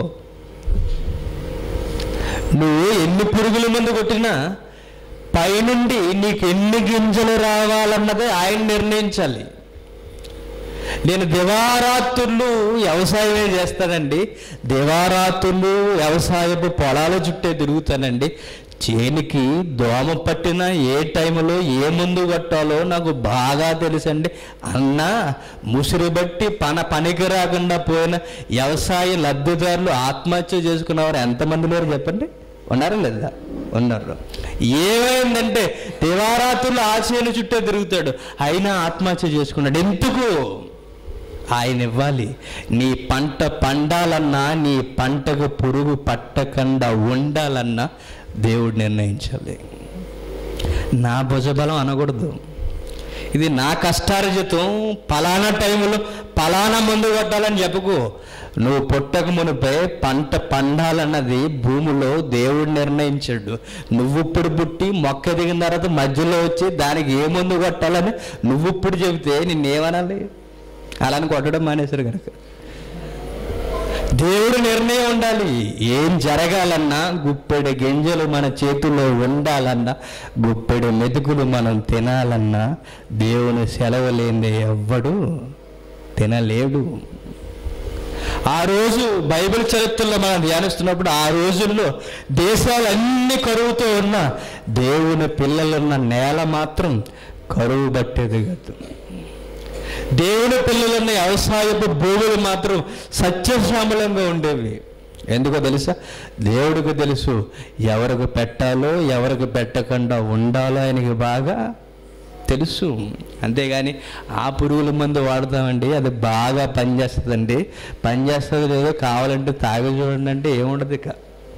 నువ్వు ఎన్ని పురుగుల మందు కొట్టినా పైనుండి నీకు ఎన్ని గింజలు రావాలన్నదే ఆయన నిర్ణయించాలి నేను దివారాత్రులు వ్యవసాయమే చేస్తానండి దివారాత్రులు వ్యవసాయపు పొలాల చుట్టే తిరుగుతానండి చేనికి దోమ పట్టిన ఏ టైంలో ఏ మందు కొట్టాలో నాకు బాగా తెలుసండి అన్నా ముసిరి బట్టి పన పనికి రాకుండా పోయిన వ్యవసాయ లబ్ధిదారులు ఆత్మహత్య చేసుకున్నవారు ఎంతమంది లేరు చెప్పండి ఉన్నారా లేదా ఉన్నారు ఏమైందంటే దివారాత్రులు ఆశయాలు చుట్టే తిరుగుతాడు అయినా ఆత్మహత్య చేసుకున్నాడు ఎందుకు ఆయన ఇవ్వాలి నీ పంట పండాలన్నా నీ పంటకు పురుగు పట్టకుండా ఉండాలన్నా దేవుడు నిర్ణయించాలి నా భుజబలం అనకూడదు ఇది నా కష్టార్జితం పలానా టైంలో పలానా మందు కొట్టాలని చెప్పుకో నువ్వు పుట్టక మునిపై పంట పండాలన్నది భూమిలో దేవుడు నిర్ణయించాడు నువ్వు ఇప్పుడు పుట్టి మొక్క దిగిన తర్వాత మధ్యలో వచ్చి దానికి ఏ మందు కొట్టాలని నువ్వు ఇప్పుడు చెబితే నిన్నేమనాలి అలాని కొట్టడం మానేశారు కనుక దేవుడు నిర్ణయం ఉండాలి ఏం జరగాలన్నా గుప్పెడు గింజలు మన చేతుల్లో ఉండాలన్నా గుప్పెడు మెతుకులు మనం తినాలన్నా దేవుని సెలవు లేని ఎవ్వడు తినలేడు ఆ రోజు బైబిల్ చరిత్రలో మనం ధ్యానిస్తున్నప్పుడు ఆ రోజుల్లో దేశాలన్నీ కరువుతో ఉన్న దేవుని పిల్లలున్న నేల మాత్రం కరువు పట్టేది కాదు దేవుని పిల్లలున్న వ్యవసాయపు భూములు మాత్రం సత్యశ్యామలంగా ఉండేవి ఎందుకో తెలుసా దేవుడికి తెలుసు ఎవరికి పెట్టాలో ఎవరికి పెట్టకుండా ఉండాలో ఆయనకి బాగా తెలుసు అంతేగాని ఆ పురుగుల మందు వాడతామండి అది బాగా పనిచేస్తుందండి పనిచేస్తుంది లేదో కావాలంటే తాగి చూడండి అంటే ఏముండదు ఇక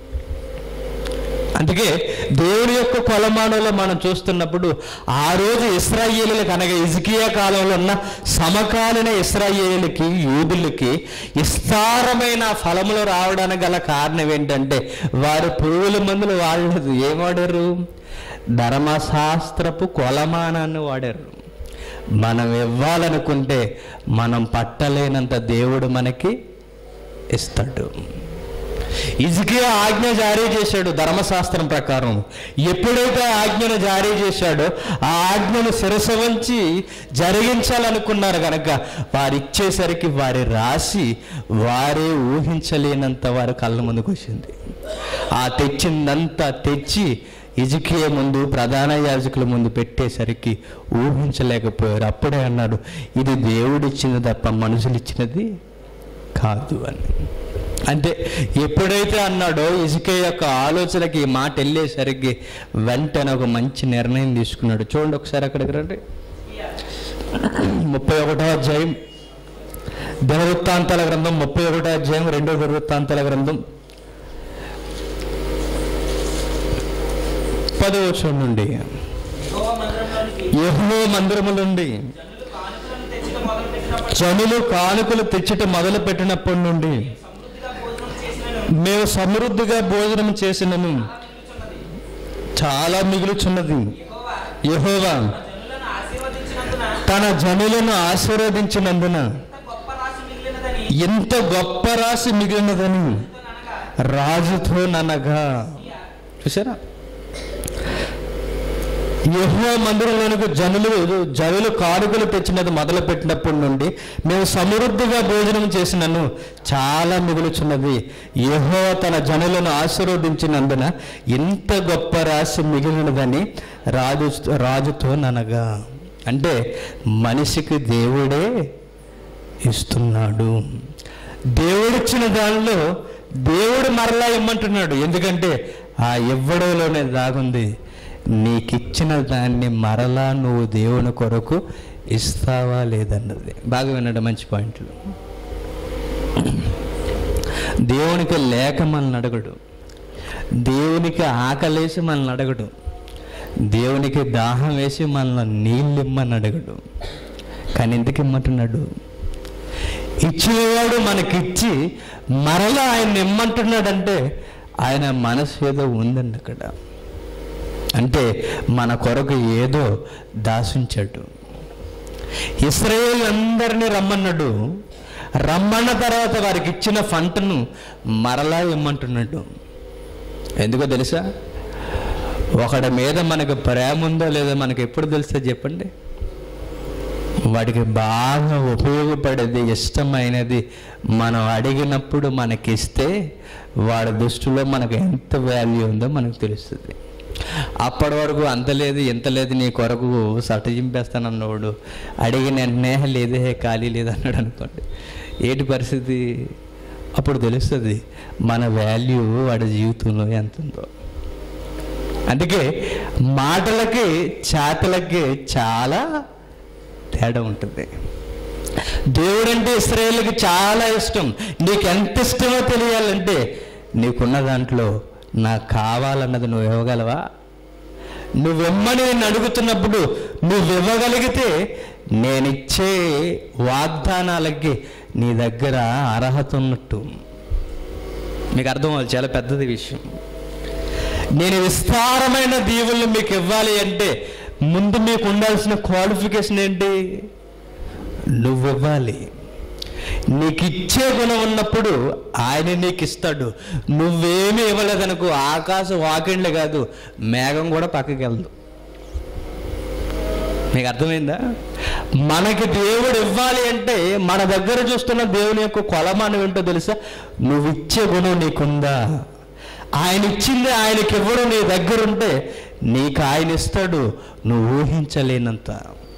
అందుకే దేవుని యొక్క కొలమానంలో మనం చూస్తున్నప్పుడు ఆ రోజు ఇస్రాయేలీలకు అనగా ఇజ్కియా కాలంలో ఉన్న సమకాలీన ఇస్రాయేలీలకి యూదులకి విస్తారమైన ఫలములు రావడానికి గల కారణం ఏంటంటే వారు పురుగుల మందులు వాడలేదు ఏం వాడారు ధర్మశాస్త్రపు కొలమానాన్ని వాడారు మనం ఇవ్వాలనుకుంటే మనం పట్టలేనంత దేవుడు మనకి ఇస్తాడు ఇజికియా ఆజ్ఞ జారీ చేశాడు ధర్మశాస్త్రం ప్రకారం ఎప్పుడైతే ఆ ఆజ్ఞను జారీ చేశాడో ఆ ఆజ్ఞను శిరస వంచి జరిగించాలనుకున్నారు కనుక వారు ఇచ్చేసరికి వారి రాసి వారే ఊహించలేనంత వారి కళ్ళ ముందుకు వచ్చింది ఆ తెచ్చిందంతా తెచ్చి ఇజికియ ముందు ప్రధాన యాజకుల ముందు పెట్టేసరికి ఊహించలేకపోయారు అప్పుడే అన్నాడు ఇది దేవుడిచ్చింది తప్ప మనుషులు ఇచ్చినది కాదు అని అంటే ఎప్పుడైతే అన్నాడో ఇసుకే యొక్క ఆలోచనకి ఈ మాట వెళ్ళేసరికి వెంటనే ఒక మంచి నిర్ణయం తీసుకున్నాడు చూడండి ఒకసారి అక్కడికి రండి ముప్పై ఒకటో అధ్యాయం దినవృత్తాంతాల గ్రంథం ముప్పై ఒకటో అధ్యాయం రెండో దినవృత్తాంతాల గ్రంథం పదవచనం నుండి యెహోవా మందిరంలోనికి యెహోవా మందిరము నుండి జనులు కానుకలను తెచ్చుట మొదలు జనులు కానుకలు తెచ్చట మొదలు పెట్టినప్పుడు పెట్టినప్పటి నుండి సమృద్ధిగా భోజనం చేసినను మేము సమృద్ధిగా భోజనం చేసినను చాలా మిగులుచున్నది యెహోవా యెహోవా జనులను ఆశీర్వదించినందున తన జనులను ఆశీర్వదించినందున ఇంత గొప్ప రాశి మిగిలినదని ఎంత గొప్ప రాశి మిగిలినదని అనగా రాజుతో ననగా చూసారా యెహోవా మందిరంలోనికి జనులు జనులు కానుకలు తెచ్చినది మొదలు పెట్టినప్పటి నుండి మేము సమృద్ధిగా భోజనం చేసినను చాలా మిగులుచున్నది యెహోవా తన జనులను ఆశీర్వదించినందున ఇంత గొప్ప రాశి మిగిలినదని రాజు రాజుతో ననగా అంటే మనిషికి దేవుడే ఇస్తున్నాడు దేవుడిచ్చిన దానిలో దేవుడు మరలా ఇమ్మంటున్నాడు ఎందుకంటే ఆ ఇవ్వడంలోనే దాగుంది నీకిచ్చిన దాన్ని మరలా నువ్వు దేవుని కొరకు ఇస్తావా లేదన్నది బాగా వినడం మంచి పాయింట్లు దేవునికి లేక మనల్ని అడగడు దేవునికి ఆకలేసి మనల్ని అడగడు దేవునికి దాహం వేసి మనల్ని నీళ్ళు ఇమ్మని అడగడు కానీ ఎందుకు ఇమ్మంటున్నాడు ఇచ్చేవాడు మనకిచ్చి మరలా ఆయన ఇమ్మంటున్నాడంటే ఆయన మనసు ఏదో ఉందండి అక్కడ అంటే మన కొరకు ఏదో దాసుంచాడు ఇస్రాయేల్ అందరినీ రమ్మన్నాడు రమ్మన్న తర్వాత వారికి ఇచ్చిన ఫంటను మరలా ఇమ్మంటున్నాడు ఎందుకో తెలుసా ఒకడి మీద మనకు ప్రేమ ఉందో లేదో మనకు ఎప్పుడు తెలుస్తా చెప్పండి వాడికి బాగా ఉపయోగపడేది ఇష్టమైనది మనం అడిగినప్పుడు మనకిస్తే వాడి దృష్టిలో మనకు ఎంత వాల్యూ ఉందో మనకు తెలుస్తుంది అప్పటి వరకు అంత లేదు ఇంత లేదు నీ కొరకు సట చింపేస్తానన్నవాడు అడిగిన వెంటనే లేదే ఖాళీ లేదు అన్నాడు అనుకోండి ఏంటి పరిస్థితి అప్పుడు తెలుస్తుంది మన వాల్యూ వాడి జీవితంలో ఎంత ఉందో అందుకే మాటలకి చేతలకి చాలా తేడా ఉంటుంది దేవుడంటే ఇస్రాయేల్కి చాలా ఇష్టం నీకు ఎంత ఇష్టమో తెలియాలంటే నీకున్న దాంట్లో నాకు కావాలన్నది నువ్వు ఇవ్వగలవా నువ్విమ్మని నేను అడుగుతున్నప్పుడు నువ్వు ఇవ్వగలిగితే నేనిచ్చే వాగ్దానాలకి నీ దగ్గర అర్హత ఉన్నట్టు మీకు అర్థం అవ్వాలి చాలా పెద్దది విషయం నేను విస్తారమైన దీవులను మీకు ఇవ్వాలి అంటే ముందు మీకు ఉండాల్సిన క్వాలిఫికేషన్ ఏంటి నువ్వు ఇవ్వాలి నీకు ఇచ్చే గుణం ఉన్నప్పుడు ఆయన నీకు ఇస్తాడు నువ్వేమీ ఇవ్వలేదనుకో ఆకాశం వాకిండ్లు కాదు మేఘం కూడా పక్కకి వెళ్దు మీకు అర్థమైందా మనకి దేవుడు ఇవ్వాలి అంటే మన దగ్గర చూస్తున్న దేవుని యొక్క కొలమానం ఏంటో తెలుసా నువ్వు ఇచ్చే గుణం నీకుందా ఆయన ఇచ్చింది ఆయనకి ఇవ్వడం నీ దగ్గర ఉంటే నీకు ఆయన ఇస్తాడు నువ్వు ఊహించలేనంత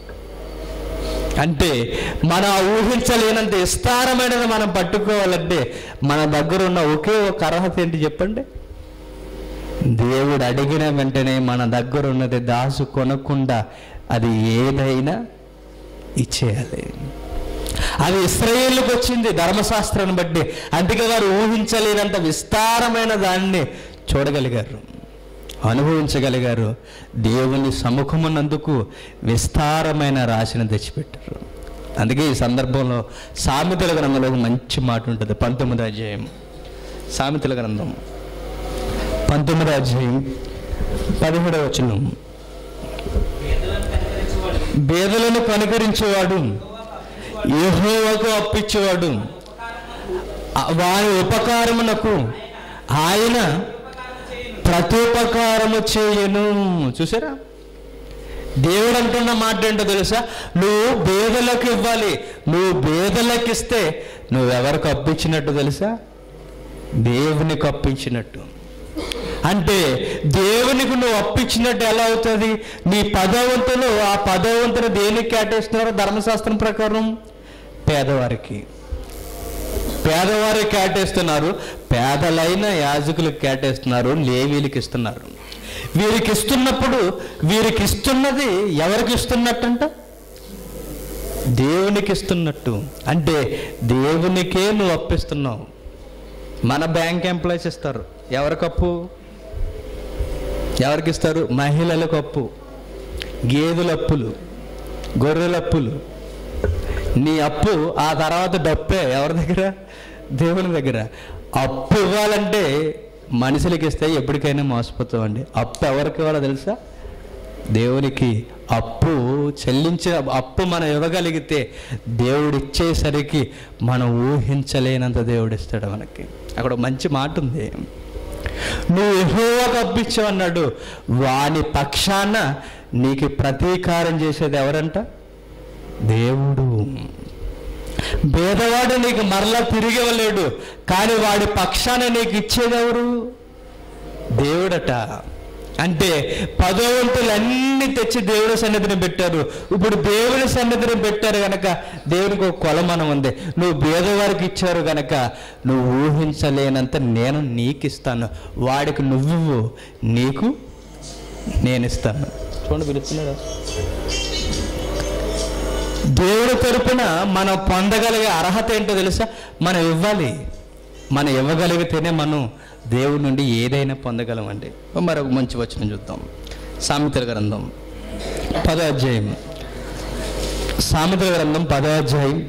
అంటే మనం ఆ ఊహించలేనంత విస్తారమైనది మనం పట్టుకోవాలంటే మన దగ్గర ఉన్న ఒకే ఒక అర్హత ఏంటి చెప్పండి దేవుడు అడిగిన వెంటనే మన దగ్గర ఉన్నది దాసు కొనకుండా అది ఏదైనా ఇచ్చేయాలి అది ఇస్రాయేళ్ళకి వచ్చింది ధర్మశాస్త్రాన్ని బట్టి అందుకే వారు ఊహించలేనంత విస్తారమైన దాన్ని చూడగలిగారు అనుభవించగలిగారు దేవుని సముఖమునందుకు విస్తారమైన రాశిని తెచ్చిపెట్టారు అందుకే ఈ సందర్భంలో సామెతల గ్రంథంలో ఒక మంచి మాట ఉంటుంది పంతొమ్మిది అధ్యాయం సామెతల గ్రంథం పంతొమ్మిది అధ్యాయం పదిహేడవ వచనం పేదలను బేదలను కనికరించువాడు కనుకరించేవాడు యెహోవాకు అప్పించేవాడు ఆ- వారి ఉపకారమునకు ఆయన ప్రత్యుపకారము చేయను చూసారా దేవుడు అంటున్న మాట ఏంటో తెలుసా నువ్వు బేదలకు ఇవ్వాలి నువ్వు బేదలకు ఇస్తే నువ్వెవరికి అప్పించినట్టు తెలుసా దేవునికి అప్పించినట్టు అంటే దేవునికి నువ్వు అప్పించినట్టు ఎలా అవుతుంది నీ పదవంతులు ఆ పదవంతులు దేనికి కేటాయిస్తున్నారు ధర్మశాస్త్రం ప్రకారం పేదవారికి పేదవారికి కేటాయిస్తున్నారు పేదలైన యాజకులకు కేటాయిస్తున్నారు లేవీలకు ఇస్తున్నారు వీరికి ఇస్తున్నప్పుడు వీరికి ఇస్తున్నది ఎవరికి ఇస్తున్నట్టంట దేవునికి ఇస్తున్నట్టు అంటే దేవునికే నువ్వు అప్పిస్తున్నావు మన బ్యాంక్ ఎంప్లాయీస్ ఇస్తారు ఎవరికి అప్పు ఎవరికి ఇస్తారు మహిళలకు అప్పు గేదెల అప్పులు గొర్రెల అప్పులు నీ అప్పు ఆ తర్వాత డప్పే ఎవరి దగ్గర దేవుని దగ్గర అప్పు ఇవ్వాలంటే మనుషులకి ఇస్తే ఎప్పటికైనా మోసపోతామండి అప్పు ఎవరికి ఇవ్వాలో తెలుసా దేవునికి అప్పు చెల్లించిన అప్పు మనం ఇవ్వగలిగితే దేవుడు ఇచ్చేసరికి మనం ఊహించలేనంత దేవుడు ఇస్తాడు మనకి అక్కడ ఒక మంచి మాట ఉంది నువ్వు ఎహోవాకు అప్పించావు అన్నాడు వాని పక్షాన నీకు ప్రతీకారం చేసేది ఎవరంట దేవుడు పేదవాడు నీకు మరలా తిరిగి ఇవ్వలేడు కానీ వాడి పక్షాన నీకు ఇచ్చేది ఎవరు దేవుడట అంటే పదవంతులు అన్ని తెచ్చి దేవుడి సన్నిధిని పెట్టారు ఇప్పుడు దేవుని సన్నిధిని పెట్టారు గనక దేవునికి ఒక కొలమానం ఉంది నువ్వు పేదవారికి ఇచ్చారు గనక నువ్వు ఊహించలేనంత నేను నీకు ఇస్తాను వాడికి నువ్వు నీకు నేను ఇస్తాను చూడండి పిలుస్తున్నాడు దేవుడి తరపున మనం పొందగలిగే అర్హత ఏంటో తెలుసా మనం ఇవ్వాలి మనం ఇవ్వగలిగితేనే మనం దేవుడి నుండి ఏదైనా పొందగలమండి మరొక మంచి వచనం చూద్దాం సామెతల గ్రంథం పదో అధ్యాయం సామెతల గ్రంథం పదో అధ్యాయం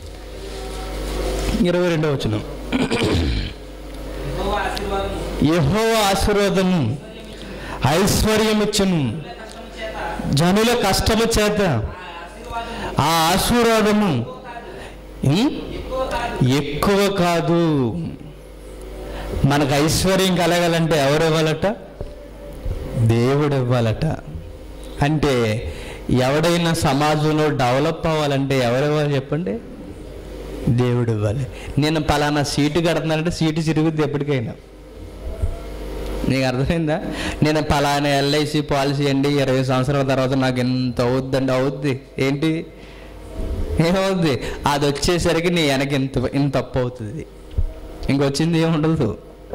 ఇరవై రెండవ వచనం యెహోవా ఆశీర్వాదము యహో ఆశీర్వాదము ఐశ్వర్యమిచ్చును కష్టము చేత జనుల కష్టము చేత ఆ ఆశీర్వాదము ఆ ఆశీర్వాదము ఉం? ఎక్కువ కాదు ఎక్కువ కాదు మనకు ఐశ్వర్యం కలగాలంటే ఎవరు ఇవ్వాలట దేవుడు ఇవ్వాలట అంటే ఎవడైనా సమాజంలో డెవలప్ అవ్వాలంటే ఎవరు ఇవ్వాలి చెప్పండి దేవుడు ఇవ్వాలి నేను పలానా సీటు కడుతున్నానంటే సీటు చిరుగుద్ది ఎప్పటికైనా నీకు అర్థమైందా నేను పలానా ఎల్ఐసి పాలసీ అండి ఇరవై సంవత్సరాల తర్వాత నాకు ఎంత అవుద్దండి అవుద్ది ఏంటి ఏమవుద్ది అది వచ్చేసరికి నీ వెనక ఇంత ఇంత అప్పు అవుతుంది ఇంకొచ్చింది ఏముండదు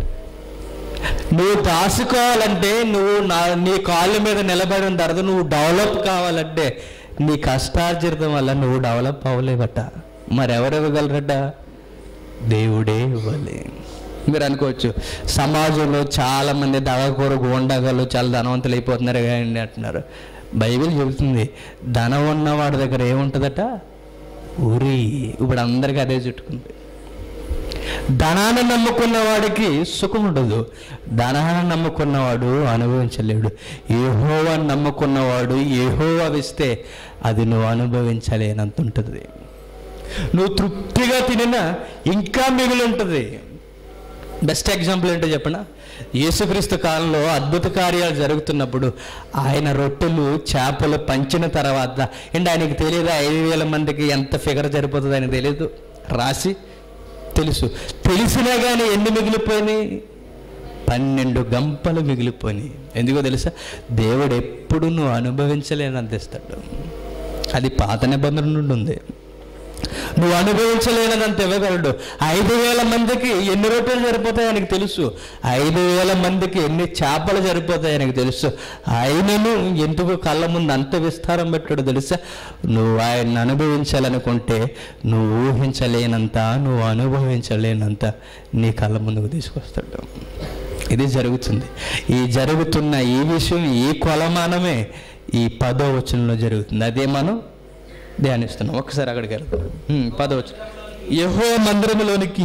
నువ్వు దాచుకోవాలంటే నువ్వు నా నీ కాళ్ళ మీద నిలబడిన తర్వాత నువ్వు డెవలప్ కావాలంటే నీ కష్టార్జితం వల్ల నువ్వు డెవలప్ అవ్వలేవట మరి ఎవరు ఇవ్వగలరట దేవుడే ఇవ్వాలి మీరు అనుకోవచ్చు సమాజంలో చాలా మంది దగకూర గోండాగాళ్ళు చాలా ధనవంతులు అయిపోతున్నారు కానీ అంటున్నారు బైబిల్ చెబుతుంది ధనం ఉన్నవాడి దగ్గర ఏముంటుందట ఉరి ఇప్పుడు అందరికీ అదే చుట్టుకుంది ధనాన్ని నమ్ముకున్న వాడికి సుఖం ఉండదు ధనాన్ని నమ్ముకున్నవాడు అనుభవించలేడు ఏహోవా నమ్ముకున్నవాడు ఏహోవా ఇస్తే అది నువ్వు అనుభవించలేనంత ఉంటుంది నువ్వు తృప్తిగా తినినా ఇంకా మిగిలి ఉంటుంది బెస్ట్ ఎగ్జాంపుల్ ఏంటో చెప్పనా యేసుక్రీస్తు కాలంలో అద్భుత కార్యాలు జరుగుతున్నప్పుడు ఆయన రొట్టెలు చేపలు పంచిన తర్వాత ఏంటి ఆయనకి తెలియదు ఐదు వేల మందికి ఎంత ఫిగర్ సరిపోతుంది ఆయనకు తెలియదు రాసి తెలుసు తెలిసినా కానీ ఎన్ని మిగిలిపోయినాయి పన్నెండు గంపలు మిగిలిపోయినాయి ఎందుకో తెలుసా దేవుడు ఎప్పుడు నువ్వు అనుభవించలేనంత ఇస్తాడు అది పాత నిబంధన నుండి ఉంది నువ్వు అనుభవించలేనంత ఇవ్వగలడు ఐదు వేల మందికి ఎన్ని రొట్టెలు సరిపోతాయి ఆయనకు తెలుసు ఐదు వేల మందికి ఎన్ని చేపలు సరిపోతాయి ఆయనకు తెలుసు ఆయనను ఎందుకు కళ్ళ ముందు అంత విస్తారం పెట్టాడు తెలుసా నువ్వు ఆయన్ని అనుభవించాలనుకుంటే నువ్వు ఊహించలేనంత నువ్వు అనుభవించలేనంత నీ కళ్ళ ముందుకు తీసుకొస్తాడు ఇది జరుగుతుంది ఈ జరుగుతున్న ఈ విషయం ఈ కొలమానమే ఈ పదో వచనంలో జరుగుతుంది అదే మనం ధ్యానిస్తున్నాం ఒకసారి అక్కడికి వెళ్తాం ఉమ్, పదో వచనం యహో మందిరములోనికి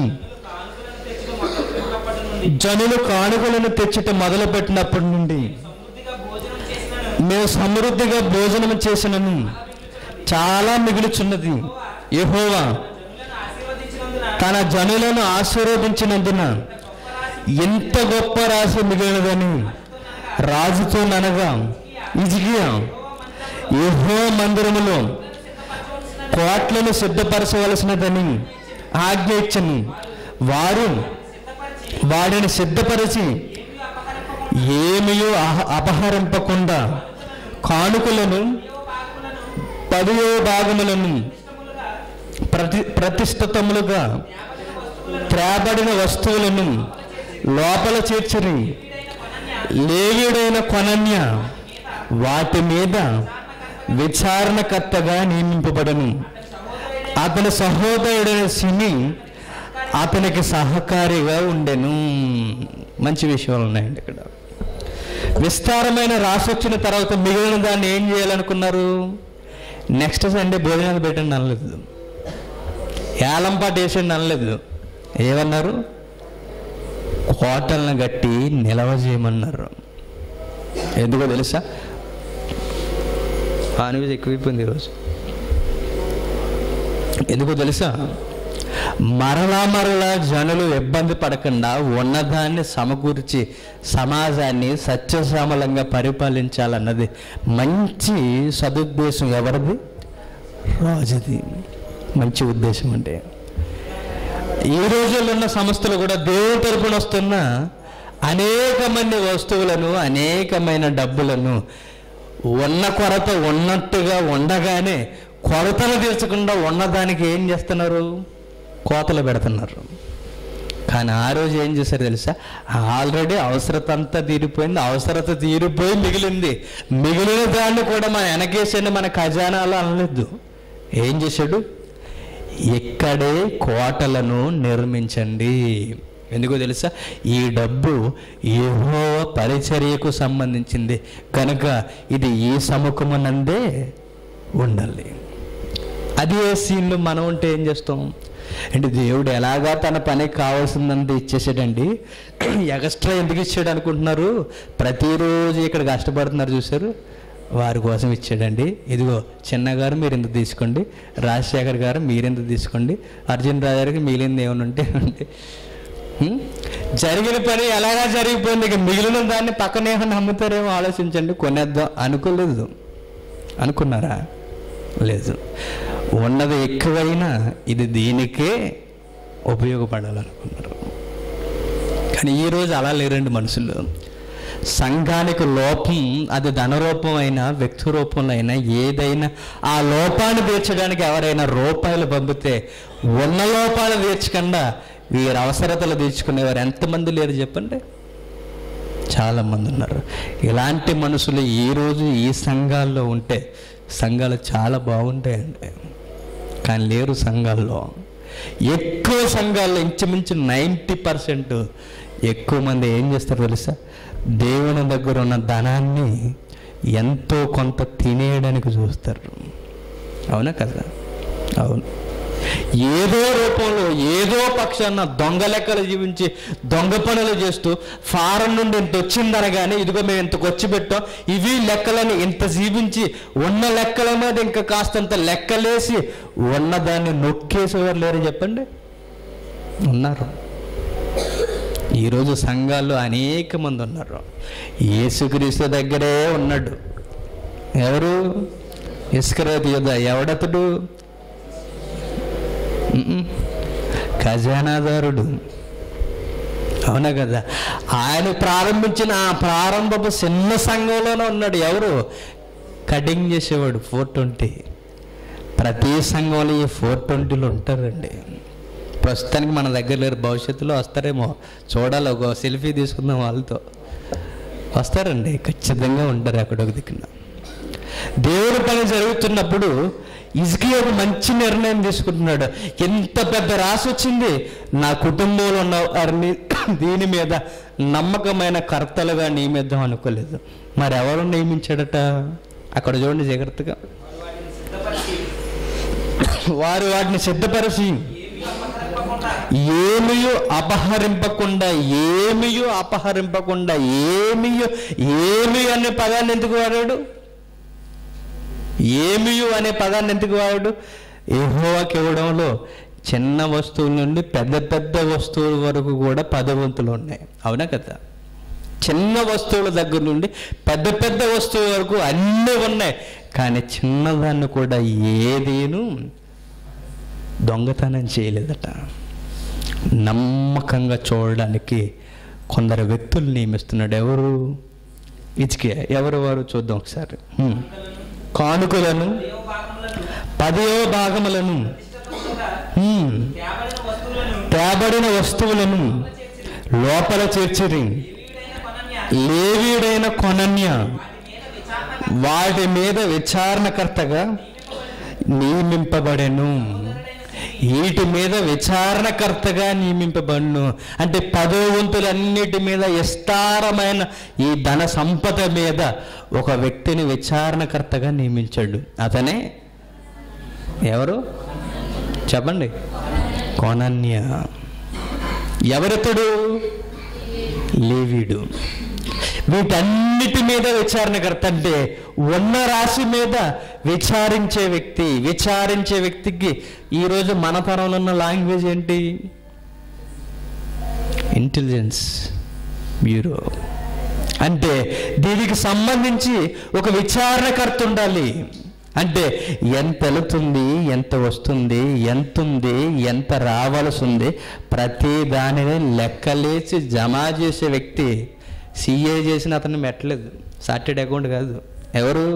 జనులు కానుకలను తెచ్చుట మొదలుపెట్టినప్పటి నుండి సమృద్ధిగా భోజనం చేసినను మేము సమృద్ధిగా భోజనం చేసినను చాలా మిగులుచున్నది యహోవా జనులను ఆశీర్వదించినందున తన జనులను ఆశీర్వదించినందున ఎంత గొప్ప రాశి మిగిలినదని రాజుతో అనగా ఇజిగియా యెహో మందిరములో కోట్లను సిద్ధపరచవలసినదని ఆజ్ఞ ఇచ్చను వారు వాడిని సిద్ధపరిచి ఏమీ అపహరింపకుండా కానుకలను పదియో భాగములను ప్రతి ప్రతిష్ఠితములుగా త్రాబడిన వస్తువులను లోపల చేర్చరి లేవీడైన కొనన్య వాటి మీద విచారణకర్తగా నియమింపబడను అతని సహోదరుడైన సిమి అతనికి సహకారిగా ఉండెను మంచి విషయాలు ఉన్నాయండి ఇక్కడ విస్తారమైన రాసి వచ్చిన తర్వాత మిగిలిన దాన్ని ఏం చేయాలనుకున్నారు నెక్స్ట్ సండే భోజనాలు పెట్టండి అనలేదు ఏలంపాటు వేసండి అనలేదు ఏమన్నారు కోటలను గట్టి నిలవ చేయమన్నారు ఎందుకో తెలుసా ఆనివేజ్ ఎక్కువైపోయింది ఈరోజు ఎందుకో తెలుసా మరలా మరలా జనులు ఇబ్బంది పడకుండా ఉన్నదాన్ని సమకూర్చి సమాజాన్ని సత్యశ్యామలంగా పరిపాలించాలన్నది మంచి సదుద్దేశం ఎవరిది రాజుది మంచి ఉద్దేశం అంటే ఈ రోజుల్లో ఉన్న సంస్థలు కూడా దేవుని తరపున వస్తున్న అనేక మంది వస్తువులను అనేకమైన డబ్బులను ఉన్న కొరత ఉన్నట్టుగా ఉండగానే కొరతలు తీర్చకుండా ఉన్నదానికి ఏం చేస్తున్నారు కోతలు పెడుతున్నారు కానీ ఆ రోజు ఏం చేశారు తెలుసా ఆల్రెడీ అవసరత అంతా తీరిపోయింది అవసరత తీరిపోయి మిగిలింది మిగిలిన దాన్ని కూడా మన వెనకేసండి మన ఖజానాలో అనలేదు ఏం చేశాడు ఇక్కడే కోటలను నిర్మించండి ఎందుకో తెలుసా ఈ డబ్బు ఏహో పరిచర్యకు సంబంధించింది కనుక ఇది ఈ సముఖమునందే ఉండాలి అది ఏ సీన్లో మనం ఉంటే ఏం చేస్తాం అంటే దేవుడు ఎలాగా తన పనికి కావాల్సిందంత ఇచ్చేసాడండి ఎక్స్ట్రా ఎందుకు ఇచ్చాడు అనుకుంటున్నారు ప్రతిరోజు ఇక్కడ కష్టపడుతున్నారు చూసారు వారి కోసం ఇచ్చాడండి ఇదిగో చిన్నగారు మీరు ఎంత తీసుకోండి రాజశేఖర్ గారు మీరెంత తీసుకోండి అర్జున్ రాజు గారికి మిగిలింది ఏమైనా ఉంటే ఉంటే హ్మ్? జరిగిన పని ఎలాగా జరిగిపోయింది ఇక మిగిలిన దాన్ని పక్కనే ఏమన్నా అమ్ముతారేమో ఆలోచించండి కొనేద్దాం అనుకోలేదు అనుకున్నారా లేదు ఉన్నది ఎక్కువైనా ఇది దీనికే ఉపయోగపడాలనుకున్నారు కానీ ఈరోజు అలా లేరండి మనుషులు సంఘానికి లోపం అది ధన రూపం అయినా వ్యక్తి రూపంలో అయినా ఏదైనా ఆ లోపాన్ని తీర్చడానికి ఎవరైనా రూపాయలు పంపితే ఉన్న లోపాలు తీర్చకుండా వీరి అవసరతలు తీర్చుకునేవారు ఎంతమంది లేరు చెప్పండి చాలా మంది ఉన్నారు ఇలాంటి మనుషులు ఈ రోజు ఈ సంఘాల్లో ఉంటే సంఘాలు చాలా బాగుంటాయండి కానీ లేరు సంఘాల్లో ఎక్కువ సంఘాల్లో ఇంచుమించు నైంటీ పర్సెంట్ ఎక్కువ మంది ఏం చేస్తారు తెలుసా దేవుని దగ్గర ఉన్న ధనాన్ని ఎంతో కొంత తినేయడానికి చూస్తారు అవునా కదా అవును ఏదో రూపంలో ఏదో పక్షాన దొంగ లెక్కలు జీవించి దొంగ పనులు చేస్తూ ఫారం నుండి ఇంత వచ్చిందనగానే ఇదిగో మేము ఇంతకు వచ్చి పెట్టాం ఇవి లెక్కలని ఇంత జీవించి ఉన్న లెక్కల మీద ఇంకా కాస్తంత లెక్కలేసి ఉన్నదాన్ని నొక్కేసేవారు లేరు చెప్పండి ఉన్నారు ఈరోజు సంఘాల్లో అనేక మంది ఉన్నారు యేసుక్రీస్తు దగ్గరే ఉన్నాడు ఎవరు ఇస్కరేతు యుద్ధ ఎవడతడు మ్మ్. ఖజానాదారుడు అవునా కదా ఆయన ప్రారంభించిన ఆ ప్రారంభపు చిన్న సంఘంలోనే ఉన్నాడు ఎవరు కటింగ్ చేసేవాడు ఫోర్ ట్వంటీ ప్రతి సంఘంలో ఈ ఫోర్ ట్వంటీలు ఉంటారండి ప్రస్తుతానికి మన దగ్గర లేరు భవిష్యత్తులో వస్తారేమో చూడాలి ఒక సెల్ఫీ తీసుకుందాం వాళ్ళతో వస్తారండి ఖచ్చితంగా ఉంటారు అక్కడ ఒక దిక్కున దేవుడి పని జరుగుతున్నప్పుడు ఇసుకి ఒక మంచి నిర్ణయం తీసుకుంటున్నాడు ఎంత పెద్ద రాసి వచ్చింది నా కుటుంబంలో ఉన్న వారిని దీని మీద నమ్మకమైన కర్తలుగా నియమిద్దాం అనుకోలేదు మరి ఎవరు నియమించాడట అక్కడ చూడండి జాగ్రత్తగా వారు వాటిని సిద్ధపరిచి ఏమియో అపహరింపకుండా ఏమియో అపహరింపకుండా ఏమియో ఏమి అనే పదాన్ని ఎందుకు వాడాడు ఏమియు అనే పదాన్ని ఎందుకు వాడు యెహోవాకి ఇవ్వడంలో చిన్న వస్తువుల నుండి పెద్ద పెద్ద వస్తువుల వరకు కూడా పదవంతులు ఉన్నాయి అవునా కదా చిన్న వస్తువుల దగ్గర నుండి పెద్ద పెద్ద వస్తువుల వరకు అన్నీ ఉన్నాయి కానీ చిన్నదాన్ని కూడా ఏదేను దొంగతనం చేయలేదట నమ్మకంగా చూడడానికి కొందరు వ్యక్తులు నియమిస్తున్నాడు ఎవరు ఇచ్చికే ఎవరు వారు చూద్దాం ఒకసారి హ్మ్. కానుకలను దేవ భాగములను పదవ భాగములను ఇష్టపడకుండా హ్మ్, తేబడిన వస్తువులను తేబడిన వస్తువులను లోపల చేర్చిరి వీడైన కొనన్య లేవీడైన కొనన్య వాటి మీద విచారణ వాటి మీద విచారణకర్తగా నియమింపబడెను వీటి మీద విచారణకర్తగా నియమింపబడును అంటే పదో వంతులన్నిటి మీద విస్తారమైన ఈ ధన సంపద మీద ఒక వ్యక్తిని విచారణకర్తగా నియమించాడు అతనే ఎవరు చెప్పండి కొనన్య ఎవరితడు లేవీడు వీటన్నిటి మీద విచారణకర్త అంటే ఉన్న రాశి మీద విచారించే వ్యక్తి విచారించే వ్యక్తికి ఈరోజు మన తరంలో ఉన్న లాంగ్వేజ్ ఏంటి ఇంటెలిజెన్స్ బ్యూరో అంటే దీనికి సంబంధించి ఒక విచారణకర్త ఉండాలి అంటే ఎంత వెళుతుంది ఎంత వస్తుంది ఎంత ఉంది ఎంత రావాల్సి ఉంది ప్రతి దానిని లెక్కలేసి జమ చేసే వ్యక్తి సిఏ చేసిన అతన్ని మెట్టలేదు సార్టెడ్ అకౌంట్ కాదు ఎవరు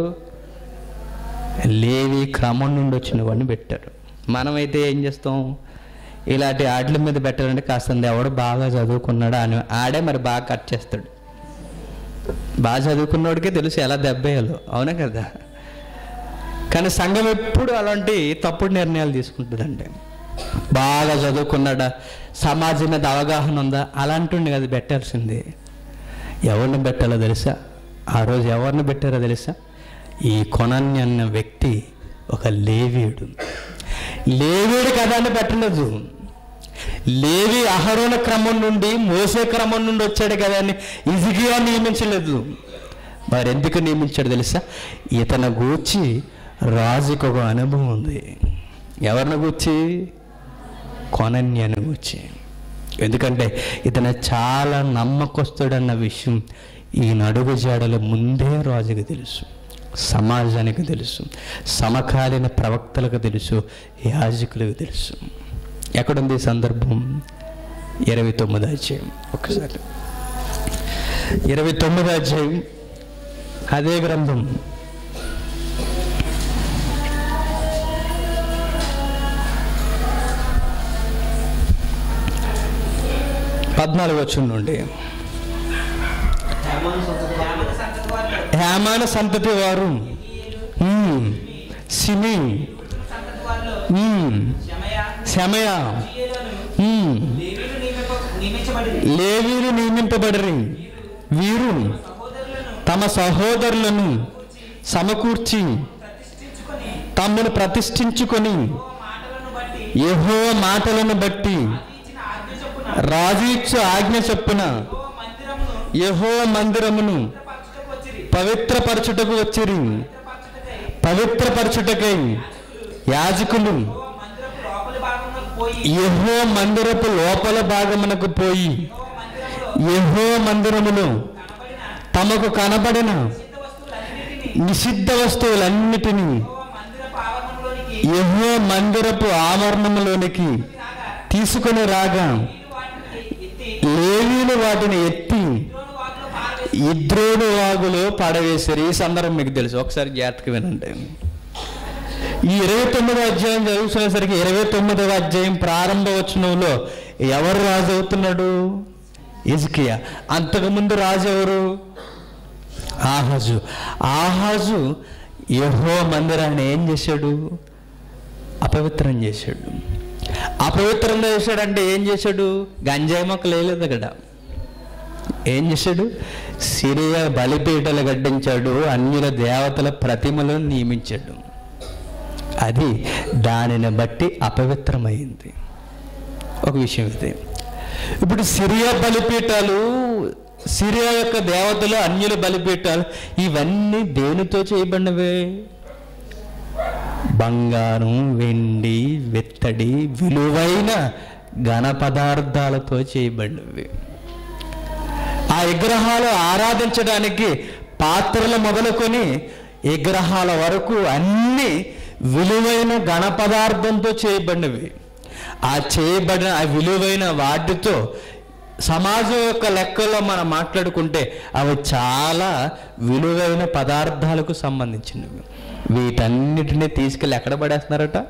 లేవి క్రమం నుండి వచ్చిన వాడిని పెట్టారు మనమైతే ఏం చేస్తాం ఇలాంటి ఆటల మీద పెట్టాలంటే కాస్త ఎవడు బాగా చదువుకున్నాడు అని ఆడే మరి బాగా కట్ చేస్తాడు బాగా చదువుకున్నోడికే తెలుసు ఎలా దెబ్బేయాలో అవునా కదా కానీ సంఘం ఎప్పుడు అలాంటి తప్పుడు నిర్ణయాలు తీసుకుంటుందండి బాగా చదువుకున్నాడా సమాజం మీద అవగాహన ఉందా అలాంటి కదా పెట్టాల్సింది ఎవరిని పెట్టాలో తెలుసా ఆ రోజు ఎవరిని పెట్టారో తెలుసా ఈ కొనన్య అన్న వ్యక్తి ఒక లేవీయుడు లేవీయుడు కదా అని పెట్టలేదు లేవి అహరోణ క్రమం నుండి మోసే క్రమం నుండి వచ్చాడు కదా అని ఇజిగియా నియమించలేదు మరి ఎందుకు నియమించాడు తెలుసా ఇతను గూర్చి రాజుకు ఒక అనుభవం ఉంది ఎవరిని గూర్చి కొనన్యను గూర్చి ఎందుకంటే ఇతను చాలా నమ్మకస్తుడన్న విషయం ఈ నడుగు జాడల ముందే రాజుకు తెలుసు సమాజానికి తెలుసు సమకాలీన ప్రవక్తలకు తెలుసు యాజకులకు తెలుసు ఎక్కడుంది ఈ సందర్భం ఇరవై తొమ్మిది అధ్యాయం ఒక్కసారి ఇరవై తొమ్మిది అధ్యాయం అదే గ్రంథం పద్నాలుగు వచ్చిన నుండి యామను సంతతి వారిలో హేమాన సంతతి వారు ఉమ్, సిమి సంతతి వారిలో ఉమ్, శమయ శమయ జీయేలను ఉమ్, లేవీలు నియమింప- నియమించబడి లేవీలు నియమింపబడరి వీరు సహోదరులను తమ సహోదరులను సమకూర్చి ప్రతిష్ఠించుకొని తమను ప్రతిష్ఠించుకొని యెహోవా మాటలను బట్టి యెహో మాటలను బట్టి ఇచ్చిన ఆజ్ఞ చొప్పున రాజు ఇచ్చు ఆజ్ఞ చొప్పున యెహోవా మందిరమును యెహో మందిరమును పరచుటకు వచ్చిరి పవిత్రపరచుటకు వచ్చిరి పరచుటకై పవిత్రపరచుటకై యాజకులు యెహోవా మందిరపు లోపలి భాగంలోకి పోయి యెహో మందిరపు లోపల భాగమునకు పోయి యెహోవా మందిరములో యెహో మందిరములో కనబడిన తమకు కనబడిన సిద్ధ వస్తువులన్నిటినీ నిషిద్ధ వస్తువులన్నిటినీ యెహోవా మందిరపు ఆవరణంలోనికి యెహో మందిరపు ఆవరణములోనికి రాగా తీసుకొని రాగా వీరు వాటిని ఎత్తి లేవీలు వాటిని ఎత్తి ద్రోణు వాటిలో పారవేసి ఇద్రోడు వాగులో పడవేశారు ఈ సందర్భం మీకు తెలుసు ఒకసారి జాగ్రత్తగా వినండి ఈ ఇరవై తొమ్మిదో అధ్యాయం చదువుతునేసరికి ఇరవై తొమ్మిదవ అధ్యాయం ప్రారంభ వచనంలో ఎవరు రాజు అవుతున్నాడు ఇజ్కియా అంతకుముందు రాజు ఎవరు ఆహాజు ఆహాజు యహో మందిరాన్ని ఏం చేశాడు అపవిత్రం చేశాడు అపవిత్రం చేశాడంటే ఏం చేశాడు గంజాయి మొక్కలు వేయలేదు అక్కడ ఏం చేశాడు సిరియా బలిపీటలు గడ్డించాడు అన్యుల దేవతల ప్రతిమలను నియమించాడు అది దానిని బట్టి అపవిత్రమైంది ఒక విషయం ఇది ఇప్పుడు సిరియా బలిపీఠాలు సిరియా యొక్క దేవతలు అన్యుల బలిపీఠాలు ఇవన్నీ దేనితో చేయబడినవే బంగారం వెండి వెత్తడి విలువైన ఘన పదార్థాలతో చేయబడినవి ఆ విగ్రహాలు ఆరాధించడానికి పాత్రలు మొదలుకొని విగ్రహాల వరకు అన్ని విలువైన ఘన పదార్థంతో చేయబడినవి ఆ చేయబడిన ఆ విలువైన వాటితో సమాజం యొక్క లెక్కల్లో మనం మాట్లాడుకుంటే అవి చాలా విలువైన పదార్థాలకు సంబంధించినవి వీటన్నిటిని తీసుకెళ్ళి ఎక్కడ పడేస్తున్నారట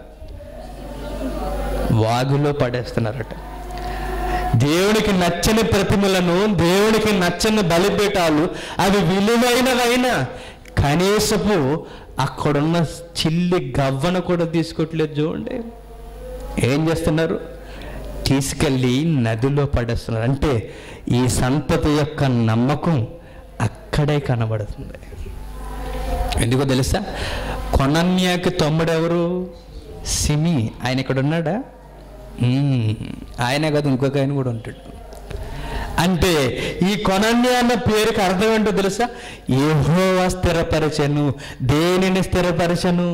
వాగులో పడేస్తున్నారట దేవునికి నచ్చని ప్రతిమలను దేవునికి నచ్చని బలిపీఠాలు అవి విలువైనవైన కనీసపు అక్కడున్న చిల్లి గవ్వను కూడా తీసుకోవట్లేదు చూడండి ఏం చేస్తున్నారు తీసుకెళ్ళి నదిలో పడేస్తున్నారు అంటే ఈ సంతతి యొక్క నమ్మకం అక్కడే కనబడుతుంది ఎందుకో తెలుసా కొనన్యాకి తమ్ముడెవరు సిమి ఆయన ఇక్కడ ఉన్నాడా మ్మ్. ఆయనే కదా ఇంకొక ఆయన కూడా ఉంటాడు అంటే ఈ కొనన్య అన్న పేరుకి అర్థం ఏంటో తెలుసా ఏహోవా స్థిరపరచను దేనిని స్థిరపరచను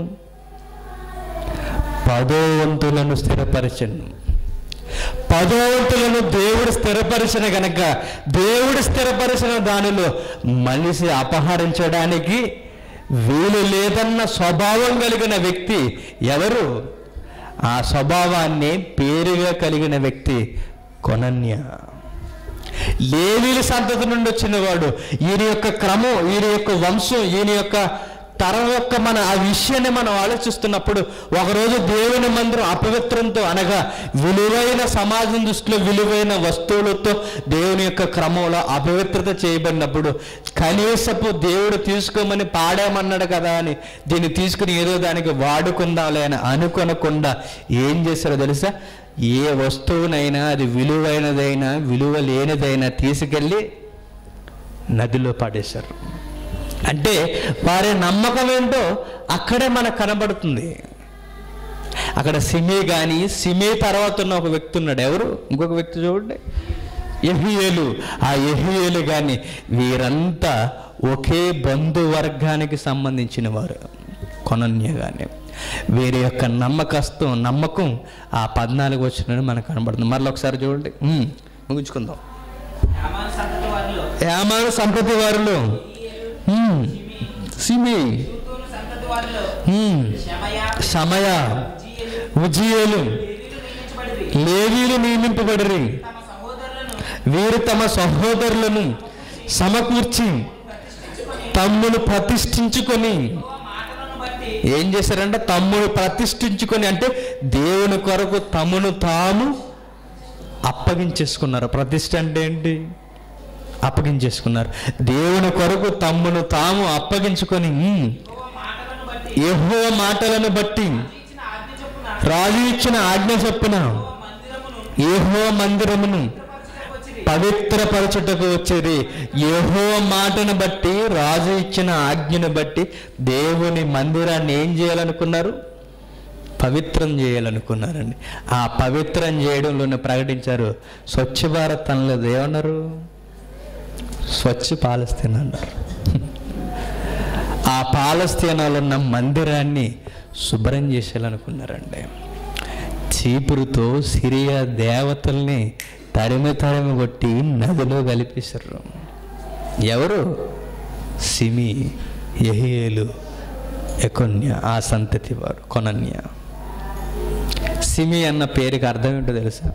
పదో వంతులను స్థిరపరచను పదో వంతులను దేవుడు స్థిరపరిచిన గనక దేవుడు స్థిరపరిచిన దానిలో మనిషి అపహరించడానికి వీలు లేదన్న స్వభావం కలిగిన వ్యక్తి ఎవరు ఆ స్వభావాన్ని పేరుగా కలిగిన వ్యక్తి కొనన్య లేవీల సంతతి నుండి వచ్చినవాడు ఈయన యొక్క క్రమం ఈయన యొక్క వంశం ఈయన యొక్క తరం యొక్క మన ఆ విషయాన్ని మనం ఆలోచిస్తున్నప్పుడు ఒకరోజు దేవుని మందిరం అపవిత్రంతో అనగా విలువైన సమాజం దృష్టిలో విలువైన వస్తువులతో దేవుని యొక్క క్రమంలో అపవిత్రత చేయబడినప్పుడు కనీసపు దేవుడు తీసుకోమని పాడామన్నాడు కదా అని దీన్ని తీసుకుని ఏదో దానికి వాడుకుందాంలే అని అనుకొనకుండా ఏం చేశారో తెలుసా ఏ వస్తువునైనా అది విలువైనదైనా విలువ లేనిదైనా తీసుకెళ్ళి నదిలో పాడేశారు అంటే వారి నమ్మకం ఏంటో అక్కడే మనకు కనబడుతుంది అక్కడ సిమి కానీ సిమి తర్వాత ఉన్న ఒక వ్యక్తి ఉన్నాడు ఎవరు ఇంకొక వ్యక్తి చూడండి ఎహియేలు ఆ ఎహియేలు కానీ వీరంతా ఒకే బంధువర్గానికి సంబంధించిన వారు కొనన్య కానీ వీరి యొక్క నమ్మకస్తం నమ్మకం ఆ పద్నాలుగు వచ్చిన మనకు కనబడుతుంది మరలా ఒకసారి చూడండి ఉమ్, ముగించుకుందాం యామాను సంతతి వారిలో యామాను సంపతి వారిలో ఉమ్, సిమి యూతూను సంతతి వారిలో ఉమ్, శమయ సమయ జీయలు ఉజియేలు లేవీయులు నియమించబడిరి లేవీలు నియమింపబడిరి తమ సహోదరులను వీరు తమ సహోదరులను సమకూర్చి తమ్మును ప్రతిష్ఠించుకొని యెహోవా మాటలను బట్టి ఏం చేశారంటే తమ్మును ప్రతిష్ఠించుకొని అంటే దేవుని కొరకు తమను తాము అప్పగించేసుకున్నారు ప్రతిష్ఠ అంటే ఏంటి అప్పగించేసుకున్నారు దేవుని కొరకు తమ్మును తాము అప్పగించుకొని ఉమ్, యెహోవా మాటలను బట్టి యెహోవా మాటలను బట్టి ఇచ్చిన ఆజ్ఞ చొప్పున రాజు ఇచ్చిన ఆజ్ఞ చొప్పున యెహోవా మందిరమును ఏహో మందిరమును పరచుకొచ్చిరి పవిత్రపరచుటకు వచ్చేది యెహో మాటను బట్టి రాజు ఇచ్చిన ఆజ్ఞను బట్టి దేవుని మందిరాన్ని ఏం చేయాలనుకున్నారు పవిత్రం చేయాలనుకున్నారండి ఆ పవిత్రం చేయడంలోనే ప్రకటించారు స్వచ్ఛ భారత్ అనలేదు ఏమన్నారు స్వచ్ఛ పాలస్తీన్ అన్నారు ఆ పాలస్తీనాలో ఉన్న మందిరాన్ని శుభ్రం చేసేయాలనుకున్నారండి చీపురుతో సిరియా దేవతల్ని తరిమి తరిమి కొట్టి నదిలో కలిపేశారు ఎవరు సిమి యహియేలు ఎకొన్య ఆ సంతతి వారు కొనన్య సిమి అన్న పేరుకి అర్థం ఏంటో తెలుసా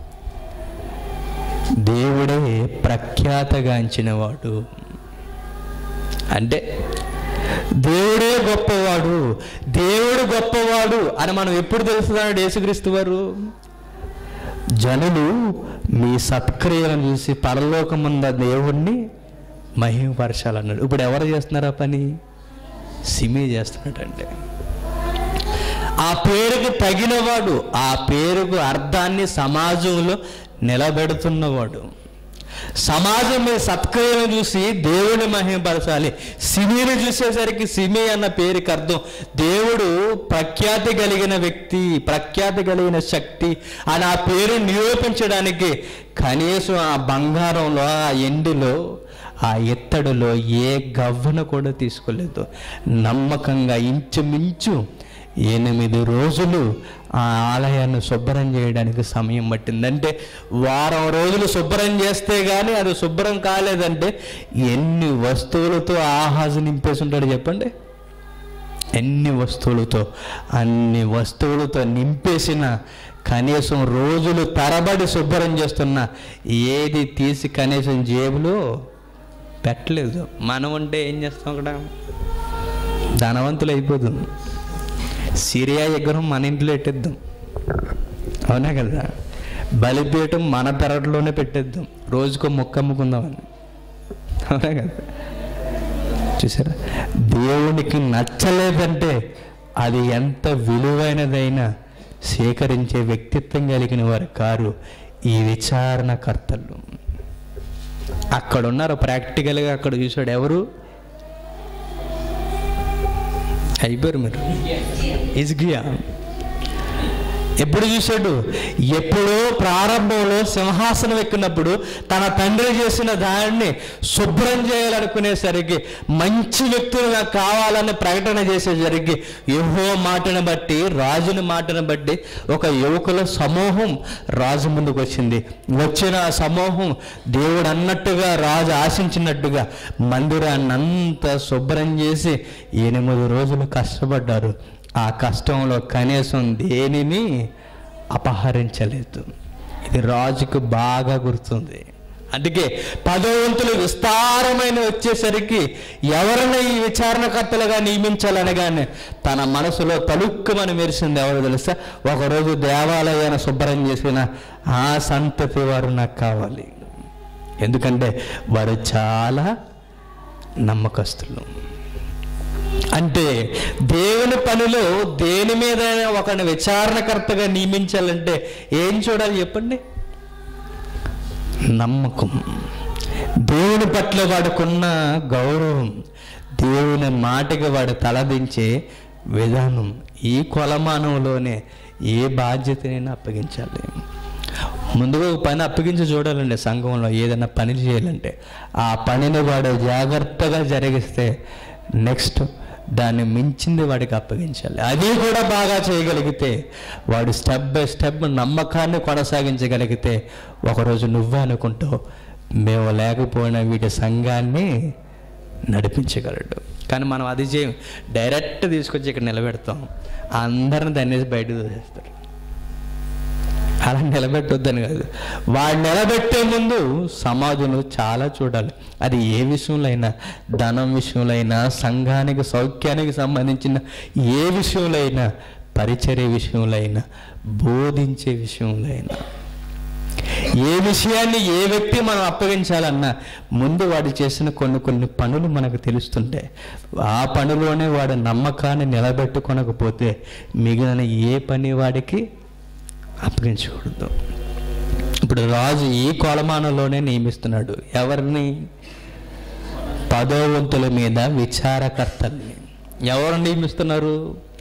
దేవుడే ప్రఖ్యాతగాంచిన వాడు అంటే దేవుడే గొప్పవాడు దేవుడు గొప్పవాడు అని మనం ఎప్పుడు తెలుస్తున్నాడు యేసుక్రీస్తు వారు జనులు మీ సత్క్రియలను చూసి పరలోకముంద దేవుణ్ణి మహిమపరచాలన్నాడు ఇప్పుడు ఎవరు చేస్తున్నారు ఆ పని సిమి చేస్తున్నాడంటే ఆ పేరుకు తగినవాడు ఆ పేరుకు అర్థాన్ని సమాజంలో నిలబెడుతున్నవాడు సమాజం మీద సత్క్రియను చూసి దేవుని మహిమపరచాలి సిమిని చూసేసరికి సిమి అన్న పేరుకి అర్థం దేవుడు ప్రఖ్యాతి కలిగిన వ్యక్తి ప్రఖ్యాతి కలిగిన శక్తి అని ఆ పేరు నిరూపించడానికి కనీసం ఆ బంగారంలో ఆ ఎండిలో ఆ ఎత్తడిలో ఏ గవ్వను కూడా తీసుకోలేదు నమ్మకంగా ఇంచుమించు ఎనిమిది రోజులు ఆ ఆలయాన్ని శుభ్రం చేయడానికి సమయం పట్టింది అంటే వారం రోజులు శుభ్రం చేస్తే కానీ అది శుభ్రం కాలేదంటే ఎన్ని వస్తువులతో ఆహాజు నింపేసి ఉంటాడు చెప్పండి ఎన్ని వస్తువులతో అన్ని వస్తువులతో నింపేసిన కనీసం రోజులు తరబడి శుభ్రం చేస్తున్న ఏది తీసి కనీసం జేబులో పెట్టలేదు మనం ఉంటే ఏం చేస్తాం అక్కడ ధనవంతులు అయిపోతుంది సిరియా విగ్రహం మన ఇంట్లో పెట్టేద్దాం అవునా కదా బలిపీఠం మన పెరట్లోనే పెట్టేద్దాం రోజుకో మొక్క అమ్ముకుందామని అవునా కదా చూసారా దేవునికి నచ్చలేదంటే అది ఎంత విలువైనదైనా సేకరించే వ్యక్తిత్వం కలిగిన వారు కారు ఈ విచారణకర్తలు అక్కడ ఉన్నారు ప్రాక్టికల్గా అక్కడ చూసాడు ఎవరు అయిపోయారు మీరు ఇజ్గియా ఎప్పుడు చూశాడు ఎప్పుడో ప్రారంభంలో సింహాసనం ఎక్కినప్పుడు తన తండ్రి చేసిన దాన్ని శుభ్రం చేయాలనుకునేసరికి మంచి వ్యక్తులుగా కావాలని ప్రకటన చేసేసరికి యహో మాటను బట్టి రాజుని మాటను బట్టి ఒక యువకుల సమూహం రాజు ముందుకు వచ్చింది వచ్చిన ఆ సమూహం దేవుడు అన్నట్టుగా రాజు ఆశించినట్టుగా మందిరాన్ని అంతా శుభ్రం చేసి ఎనిమిది రోజులు కష్టపడ్డారు ఆ కష్టంలో కనీసం దేనిని అపహరించలేదు ఇది రాజుకు బాగా గుర్తుంది అందుకే పదవంతులు విస్తారమైన వచ్చేసరికి ఎవరిని ఈ విచారణకర్తలుగా నియమించాలనగానే తన మనసులో తలుక్కుమని మెరిసింది ఎవరు తెలుసా ఒకరోజు దేవాలయాన్ని శుభ్రం చేసిన ఆ సంతతి వారు నాకు కావాలి ఎందుకంటే వారు చాలా నమ్మకస్తులు అంటే దేవుని పనిలో దేని మీద ఒకరిని విచారణకర్తగా నియమించాలంటే ఏం చూడాలి చెప్పండి నమ్మకం దేవుని పట్ల వాడుకున్న గౌరవం దేవుని మాటకి వాడు తలదించే విధానం ఈ కొలమానంలోనే ఏ బాధ్యతనైనా అప్పగించాలి ముందుగా ఒక పని అప్పగించి చూడాలండి సంఘంలో ఏదైనా పని చేయాలంటే ఆ పనిని వాడు జాగ్రత్తగా జరిగిస్తే నెక్స్ట్ దాన్ని మించింది వాడికి అప్పగించాలి అది కూడా బాగా చేయగలిగితే వాడు స్టెప్ బై స్టెప్ నమ్మకాన్ని కొనసాగించగలిగితే ఒకరోజు నువ్వే అనుకుంటావు మేము లేకపోయినా వీటి సంఘాన్ని నడిపించగలడు కానీ మనం అది చేయం డైరెక్ట్ తీసుకొచ్చి ఇక్కడ నిలబెడతాం అందరిని దాన్ని బయటకు తీసేస్తారు అలా నిలబెట్టొద్దని కాదు వాడు నిలబెట్టే ముందు సమాజంలో చాలా చూడాలి అది ఏ విషయంలో అయినా ధనం విషయంలో అయినా సంఘానికి సౌఖ్యానికి సంబంధించిన ఏ విషయంలో అయినా పరిచర్య విషయంలో అయినా బోధించే విషయంలో అయినా ఏ విషయాన్ని ఏ వ్యక్తి మనం అప్పగించాలన్నా ముందు వాడు చేసిన కొన్ని కొన్ని పనులు మనకు తెలుస్తుంటే ఆ పనిలోనే వాడు నమ్మకాన్ని నిలబెట్టుకొనకపోతే మిగిలిన ఏ పని వాడికి అప్పగించకూడదు ఇప్పుడు రాజు ఈ కొలమానంలోనే నియమిస్తున్నాడు ఎవరిని పదోవంతుల మీద విచారకర్తల్ని ఎవరు నియమిస్తున్నారు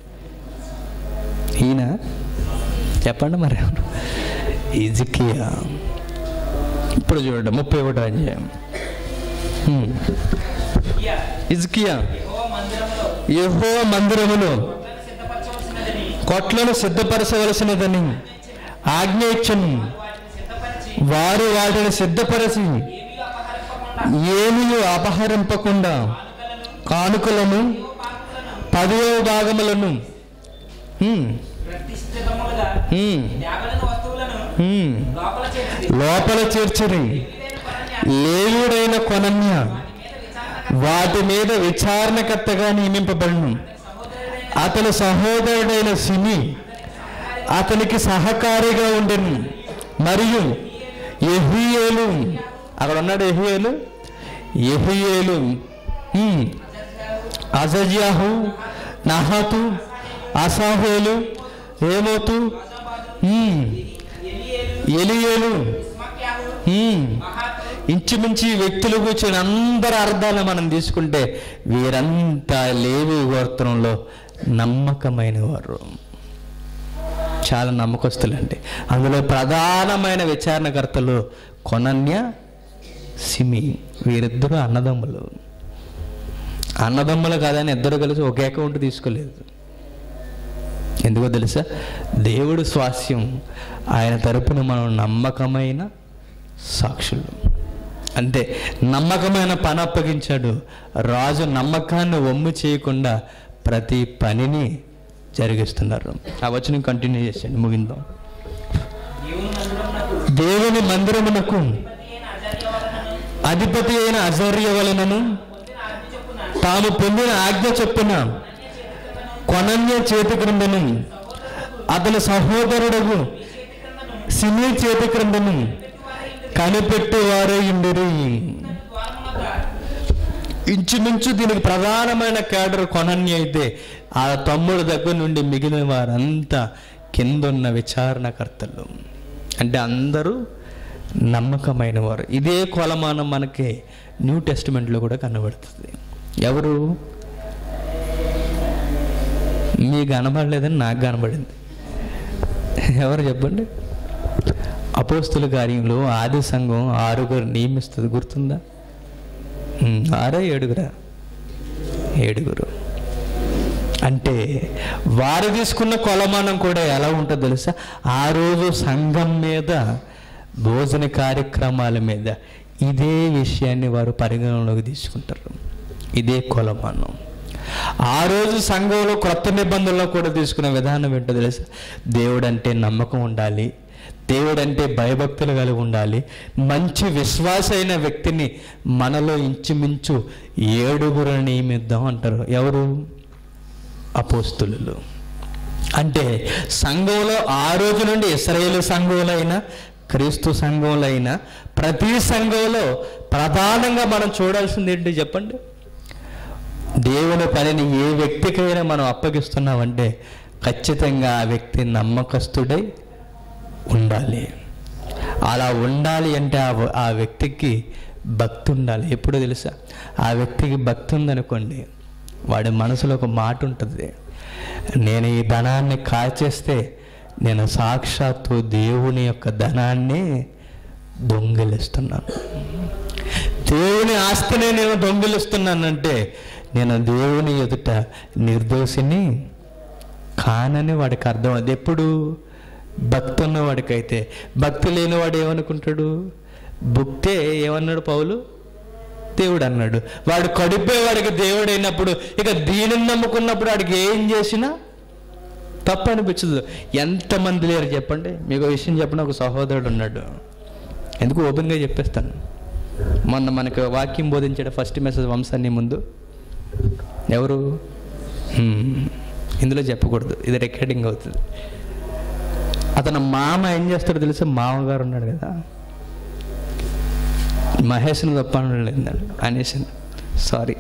ఈయన చెప్పండి మరి ఎవరు ఇజికియా ఇప్పుడు చూడండి ముప్పై ఒకటో అధ్యాయం హ్మ్. ఇయ్య, ఇజ్కియా యెహోవా మందిరములో యెహోవా మందిరములో కొట్లను సిద్ధపరచవలసినదని కొట్లను సిద్ధపరచవలసినదని ఆజ్ఞ ఇచ్చను వాటిని సిద్ధపరిచి వారు వాటిని సిద్ధపరచి ఏమీ అపహరింపకుండా ఏమీ అపహరింపకుండా కానుకలను పదవ భాగములను హ్మ్, ప్రతిష్ఠితములుగా హ్మ్, త్యాగలను వస్తువులను హ్మ్, లోపల చేర్చి లోపల చేర్చరి లేవుడైన కొనన్య వాటి మీద విచారణకర్తగా నియమింపబడును అతని సహోదరుడైన సిమి అతనికి సహకారిగా ఉండెను మరియు ఎహియేలు అక్కడ ఉన్నాడు ఎహియేలు ఎహియేలు హ్మ్. అజజ్యాహు నహతు అసాహేలు ఏమోతు హ్మ్. ఎలియేలు హ్మ్. ఇంచుమించు ఈ వ్యక్తులు కూర్చొని అందరి అర్థాలు మనం తీసుకుంటే వీరంతా లేవి గోత్రంలో నమ్మకమైన వారు చాలా నమ్మకస్తులండి అందులో ప్రధానమైన విచారణకర్తలు కొనన్య సిమి వీరిద్దరూ అన్నదమ్ములు అన్నదమ్ములు కాదని ఇద్దరు కలిసి ఒకే అకౌంట్ తీసుకోలేదు ఎందుకో తెలుసా దేవుడు స్వాస్యం ఆయన తరపున మనం నమ్మకమైన సాక్షులు అంతే నమ్మకమైన పని అప్పగించాడు రాజు నమ్మకాన్ని వమ్ము చేయకుండా ప్రతి పనిని జరిగిస్తున్నారు ఆ వచనం కంటిన్యూ చేసేయండి ముగిందాం దేవుని మందిరమునకు దేవుని మందిరమునకు అధిపతి అయిన అజర్య వలనను తాము పొందిన ఆజ్ఞ చొప్పున కొనన్య చేతి క్రిందను అతని సహోదరుడు సినీ చేతి క్రిందను కనిపెట్టేవారే ఇండిరి ఇంచుమించు దీనికి ప్రధానమైన క్యాడర్ కొనన్య అయితే ఆ తమ్ముడు దగ్గర నుండి మిగిలిన వారంతా కిందున్న విచారణకర్తలు అంటే అందరూ నమ్మకమైన వారు ఇదే కొలమానం మనకి న్యూ టెస్టిమెంట్లో కూడా కనబడుతుంది ఎవరు మీకు కనబడలేదని నాకు కనబడింది ఎవరు చెప్పండి అపోస్తుల కార్యంలో ఆది సంఘం ఆరుగురు నియమిస్తుంది గుర్తుందా ఉమ్, ఆరో ఏడుగురా ఏడుగురు అంటే వారు తీసుకున్న కొలమానం కూడా ఎలా ఉంటుందో తెలుసా ఆ రోజు సంఘం మీద భోజన కార్యక్రమాల మీద ఇదే విషయాన్ని వారు పరిగణనలోకి తీసుకుంటారు ఇదే కొలమానం ఆ రోజు సంఘంలో క్రొత్త నిబంధనలో కూడా తీసుకునే విధానం ఏంటో తెలుసా దేవుడు అంటే నమ్మకం ఉండాలి దేవుడు అంటే భయభక్తులు కలిగి ఉండాలి మంచి విశ్వాసైన వ్యక్తిని మనలో ఇంచుమించు ఏడుగురు నియమిద్దాం అంటారు ఎవరు అపోస్తులు అంటే సంఘంలో ఆ రోజు నుండి ఇస్రాయేల్ సంఘంలో అయినా క్రీస్తు సంఘంలో అయినా ప్రతి సంఘంలో ప్రధానంగా మనం చూడాల్సింది ఏంటి చెప్పండి దేవుని పనిని ఏ వ్యక్తికైనా మనం అప్పగిస్తున్నామంటే ఖచ్చితంగా ఆ వ్యక్తి నమ్మకస్తుడై ఉండాలి అలా ఉండాలి అంటే ఆ వ- ఆ వ్యక్తికి భక్తి ఉండాలి ఎప్పుడు తెలుసా ఆ వ్యక్తికి భక్తి ఉందనుకోండి వాడి మనసులో ఒక మాట ఉంటుంది నేను ఈ ధనాన్ని కాచేస్తే నేను సాక్షాత్తు దేవుని యొక్క ధనాన్ని దొంగిలిస్తున్నాను దేవుని ఆస్తిని నేను దొంగిలిస్తున్నానంటే నేను దేవుని ఎదుట నిర్దోషిని కానని వాడికి అర్థం అది ఎప్పుడు భక్తి ఉన్నవాడికైతే భక్తి లేనివాడు ఏమనుకుంటాడు భుక్తే ఏమన్నాడు పౌలు దేవుడు అన్నాడు వాడు కడిపే వాడికి దేవుడు అయినప్పుడు ఇక దీనిని నమ్ముకున్నప్పుడు వాడికి ఏం చేసినా తప్పు అనిపించదు ఎంతమంది లేరు చెప్పండి మీకు ఒక విషయం చెప్పిన ఒక సహోదరుడు ఉన్నాడు ఎందుకు ఓపెన్గా చెప్పేస్తాను మొన్న మనకు వాక్యం బోధించాడు ఫస్ట్ మెసేజ్ వంశాన్ని ముందు ఎవరు హ్మ్. ఇందులో చెప్పకూడదు ఇది రికార్డింగ్ అవుతుంది అతను మామ ఏం చేస్తాడో తెలుసా మామగారు ఉన్నాడు కదా మహేష్ని తప్ప అనలేదు అనేసి సారీ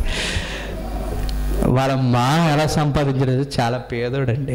వాళ్ళ మామ ఎలా సంపాదించాడు చాలా పేదోడండి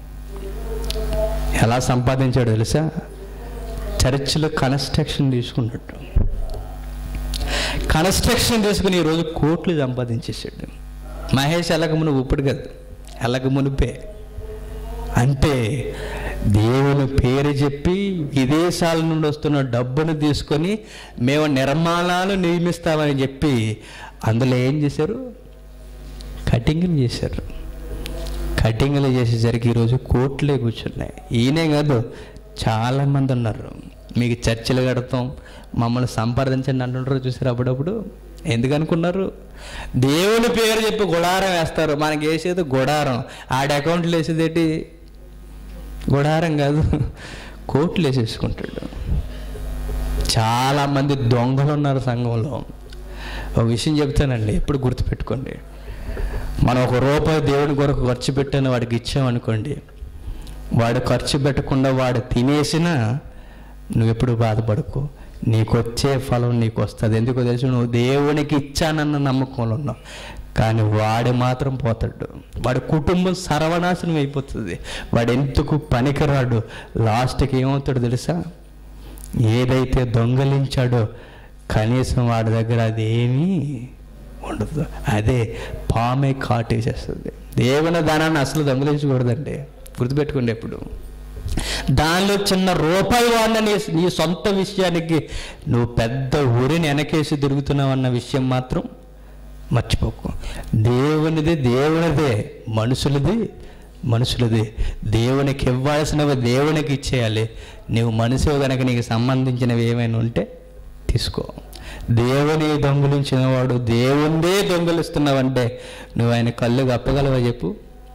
ఎలా సంపాదించాడో తెలుసా చర్చిలో కన్స్ట్రక్షన్ తీసుకున్నట్టు కన్స్ట్రక్షన్ తీసుకుని ఈరోజు కోట్లు సంపాదించేసాడు మహేష్ ఎలాగ మునుపు ఇప్పుడు కాదు ఎలాగ మునిపే అంటే దేవుని పేరు చెప్పి విదేశాల నుండి వస్తున్న డబ్బును తీసుకొని మేము నిర్మాణాలు నిర్మిస్తామని చెప్పి అందులో ఏం చేశారు కటింగ్లు చేశారు కటింగ్లు చేసేసరికి ఈరోజు కోట్లే కూర్చున్నాయి ఈయనే కాదు చాలామంది ఉన్నారు మీకు చర్చలు కడతాం మమ్మల్ని సంప్రదించండి అంటుంటారు చూసారు అప్పుడప్పుడు ఎందుకు అనుకున్నారు దేవుని పేరు చెప్పి గుడారం వేస్తారు మనకి వేసేది గుడారం ఆడి అకౌంట్లో వేసేది ఏంటి గుడారం కాదు కోట్లు వేసేసుకుంటాడు చాలామంది దొంగలు ఉన్నారు సంఘంలో ఒక విషయం చెప్తానండి ఎప్పుడు గుర్తుపెట్టుకోండి మనం ఒక రూపాయి దేవుని కొరకు ఖర్చు పెట్టని వాడికి ఇచ్చామనుకోండి వాడు ఖర్చు పెట్టకుండా వాడు తినేసినా నువ్వెప్పుడు బాధపడకు నీకు వచ్చే ఫలం నీకు వస్తుంది ఎందుకో తెలుసు నువ్వు దేవునికి ఇచ్చానన్న నమ్మకంలో ఉన్నావు కానీ వాడు మాత్రం పోతాడు వాడి కుటుంబం సర్వనాశనం అయిపోతుంది వాడు ఎందుకు పనికిరాడు లాస్ట్కి ఏమవుతాడు తెలుసా ఏదైతే దొంగలించాడో కనీసం వాడి దగ్గర అదేమీ ఉండదు అదే పామే కాటేసేస్తుంది దేవుని దానాన్ని అసలు దొంగలించకూడదండి గుర్తుపెట్టుకోండి ఎప్పుడు దానిలో చిన్న రూపాయి వాడిన నీ నీ సొంత విషయానికి నువ్వు పెద్ద ఊరిని వెనకేసి తిరుగుతున్నావు అన్న విషయం మాత్రం మర్చిపోకు దేవునిది దేవునిదే మనుషులది మనుషులది దేవునికి ఇవ్వాల్సినవి దేవునికి ఇచ్చేయాలి నువ్వు మనిషి కనుక నీకు సంబంధించినవి ఏమైనా ఉంటే తీసుకో దేవుని దొంగిలించిన వాడు దేవుందే దొంగిలిస్తున్నావంటే నువ్వు ఆయన కళ్ళు కప్పగలవా చెప్పు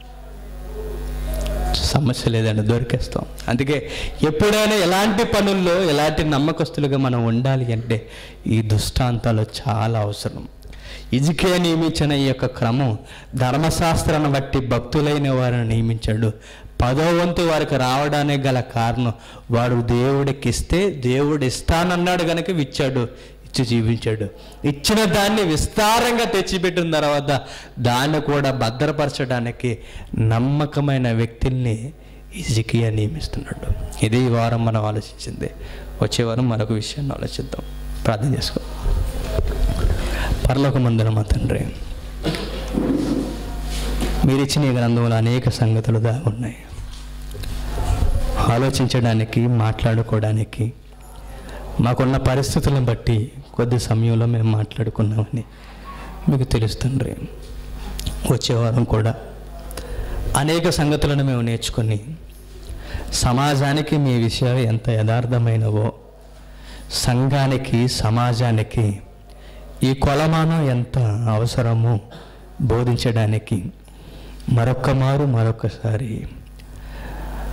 సమస్య లేదండి దొరికేస్తాం అందుకే ఎప్పుడైనా ఎలాంటి పనుల్లో ఎలాంటి నమ్మకస్తులుగా మనం ఉండాలి అంటే ఈ దృష్టాంతాలు చాలా అవసరం ఇజికే నియమించిన ఈ యొక్క క్రమం ధర్మశాస్త్రాన్ని బట్టి భక్తులైన వారిని నియమించాడు పదో వంతు వారికి రావడానికి గల కారణం వాడు దేవుడికి ఇస్తే దేవుడు ఇస్తానన్నాడు కనుక ఇచ్చాడు ఇచ్చి జీవించాడు ఇచ్చిన దాన్ని విస్తారంగా తెచ్చిపెట్టిన తర్వాత దాన్ని కూడా భద్రపరచడానికి నమ్మకమైన వ్యక్తుల్ని ఇజికియా నియమిస్తున్నాడు ఇది ఈ వారం మనం ఆలోచించింది వచ్చే వారం మరొక విషయాన్ని ఆలోచిద్దాం ప్రార్థన చేసుకో పరలోక మందున మా తండ్రి మీరు ఇచ్చిన ఈ గ్రంథంలో అనేక సంగతులు దాగి ఉన్నాయి ఆలోచించడానికి మాట్లాడుకోవడానికి మాకున్న పరిస్థితులను బట్టి కొద్ది సమయంలో మేము మాట్లాడుకున్నామని మీకు తెలుస్తుంది వచ్చే వారం కూడా అనేక సంగతులను మేము నేర్చుకొని సమాజానికి మీ విషయాలు ఎంత యథార్థమైనవో సంఘానికి సమాజానికి ఈ కొలమానం ఎంత అవసరమో బోధించడానికి మరొక్క మారు మరొకసారి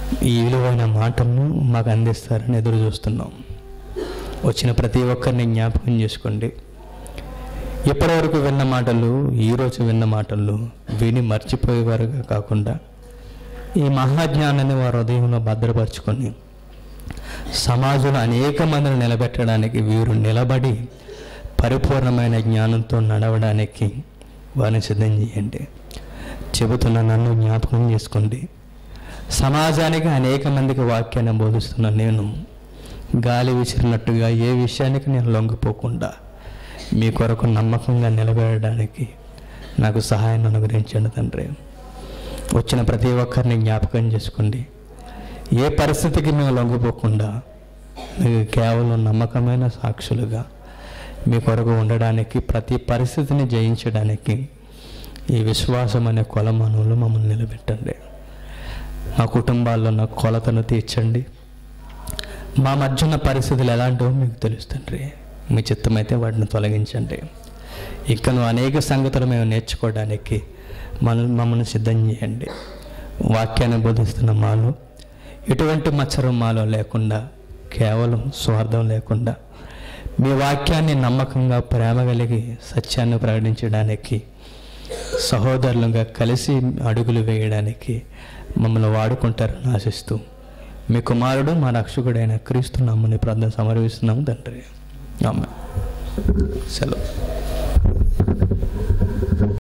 ఈ విలువైన మాటలను మాకు అందిస్తారని ఎదురు చూస్తున్నాం వచ్చిన ప్రతి ఒక్కరిని జ్ఞాపకం చేసుకోండి ఇప్పటివరకు విన్న మాటలు ఈరోజు విన్న మాటలు విని మర్చిపోయేవారుగా కాకుండా ఈ మహాజ్ఞానాన్ని వారి హృదయంలో భద్రపరుచుకొని సమాజంలో అనేక మందిని నిలబెట్టడానికి వీరు నిలబడి పరిపూర్ణమైన జ్ఞానంతో నడవడానికి వారిని సిద్ధం చేయండి చెబుతున్న నన్ను జ్ఞాపకం చేసుకోండి సమాజానికి అనేక మందికి వాక్యాన్ని బోధిస్తున్న నేను గాలి విసిరినట్టుగా ఏ విషయానికి నేను లొంగిపోకుండా మీ కొరకు నమ్మకంగా నిలబడడానికి నాకు సహాయాన్ని అనుగ్రహించండి తండ్రి వచ్చిన ప్రతి ఒక్కరిని జ్ఞాపకం చేసుకోండి ఏ పరిస్థితికి మేము లొంగిపోకుండా మీకు కేవలం నమ్మకమైన సాక్షులుగా మీ కొరకు ఉండడానికి ప్రతి పరిస్థితిని జయించడానికి ఈ విశ్వాసం అనే కొలమానంలో మమ్మల్ని నిలబెట్టండి మా కుటుంబాల్లో ఉన్న కొలతను తీర్చండి మా మధ్య ఉన్న పరిస్థితులు ఎలాంటివో మీకు తెలుస్తుంది మీ చిత్తమైతే వాటిని తొలగించండి ఇకను అనేక సంగతులు మేము నేర్చుకోవడానికి మన మమ్మల్ని సిద్ధం చేయండి వాక్యాన్ని బోధిస్తున్న మాలో ఎటువంటి మచ్చరం మాలో లేకుండా కేవలం స్వార్థం లేకుండా మీ వాక్యాన్ని నమ్మకంగా ప్రేమ కలిగి సత్యాన్ని ప్రకటించడానికి సహోదరులుగా కలిసి అడుగులు వేయడానికి మమ్మల్ని వాడుకుంటారని ఆశిస్తూ మీ కుమారుడు మా రక్షకుడైన క్రీస్తు నమ్మని ప్రార్థన సమర్పిస్తున్నాము తండ్రి ఆమె సెలవు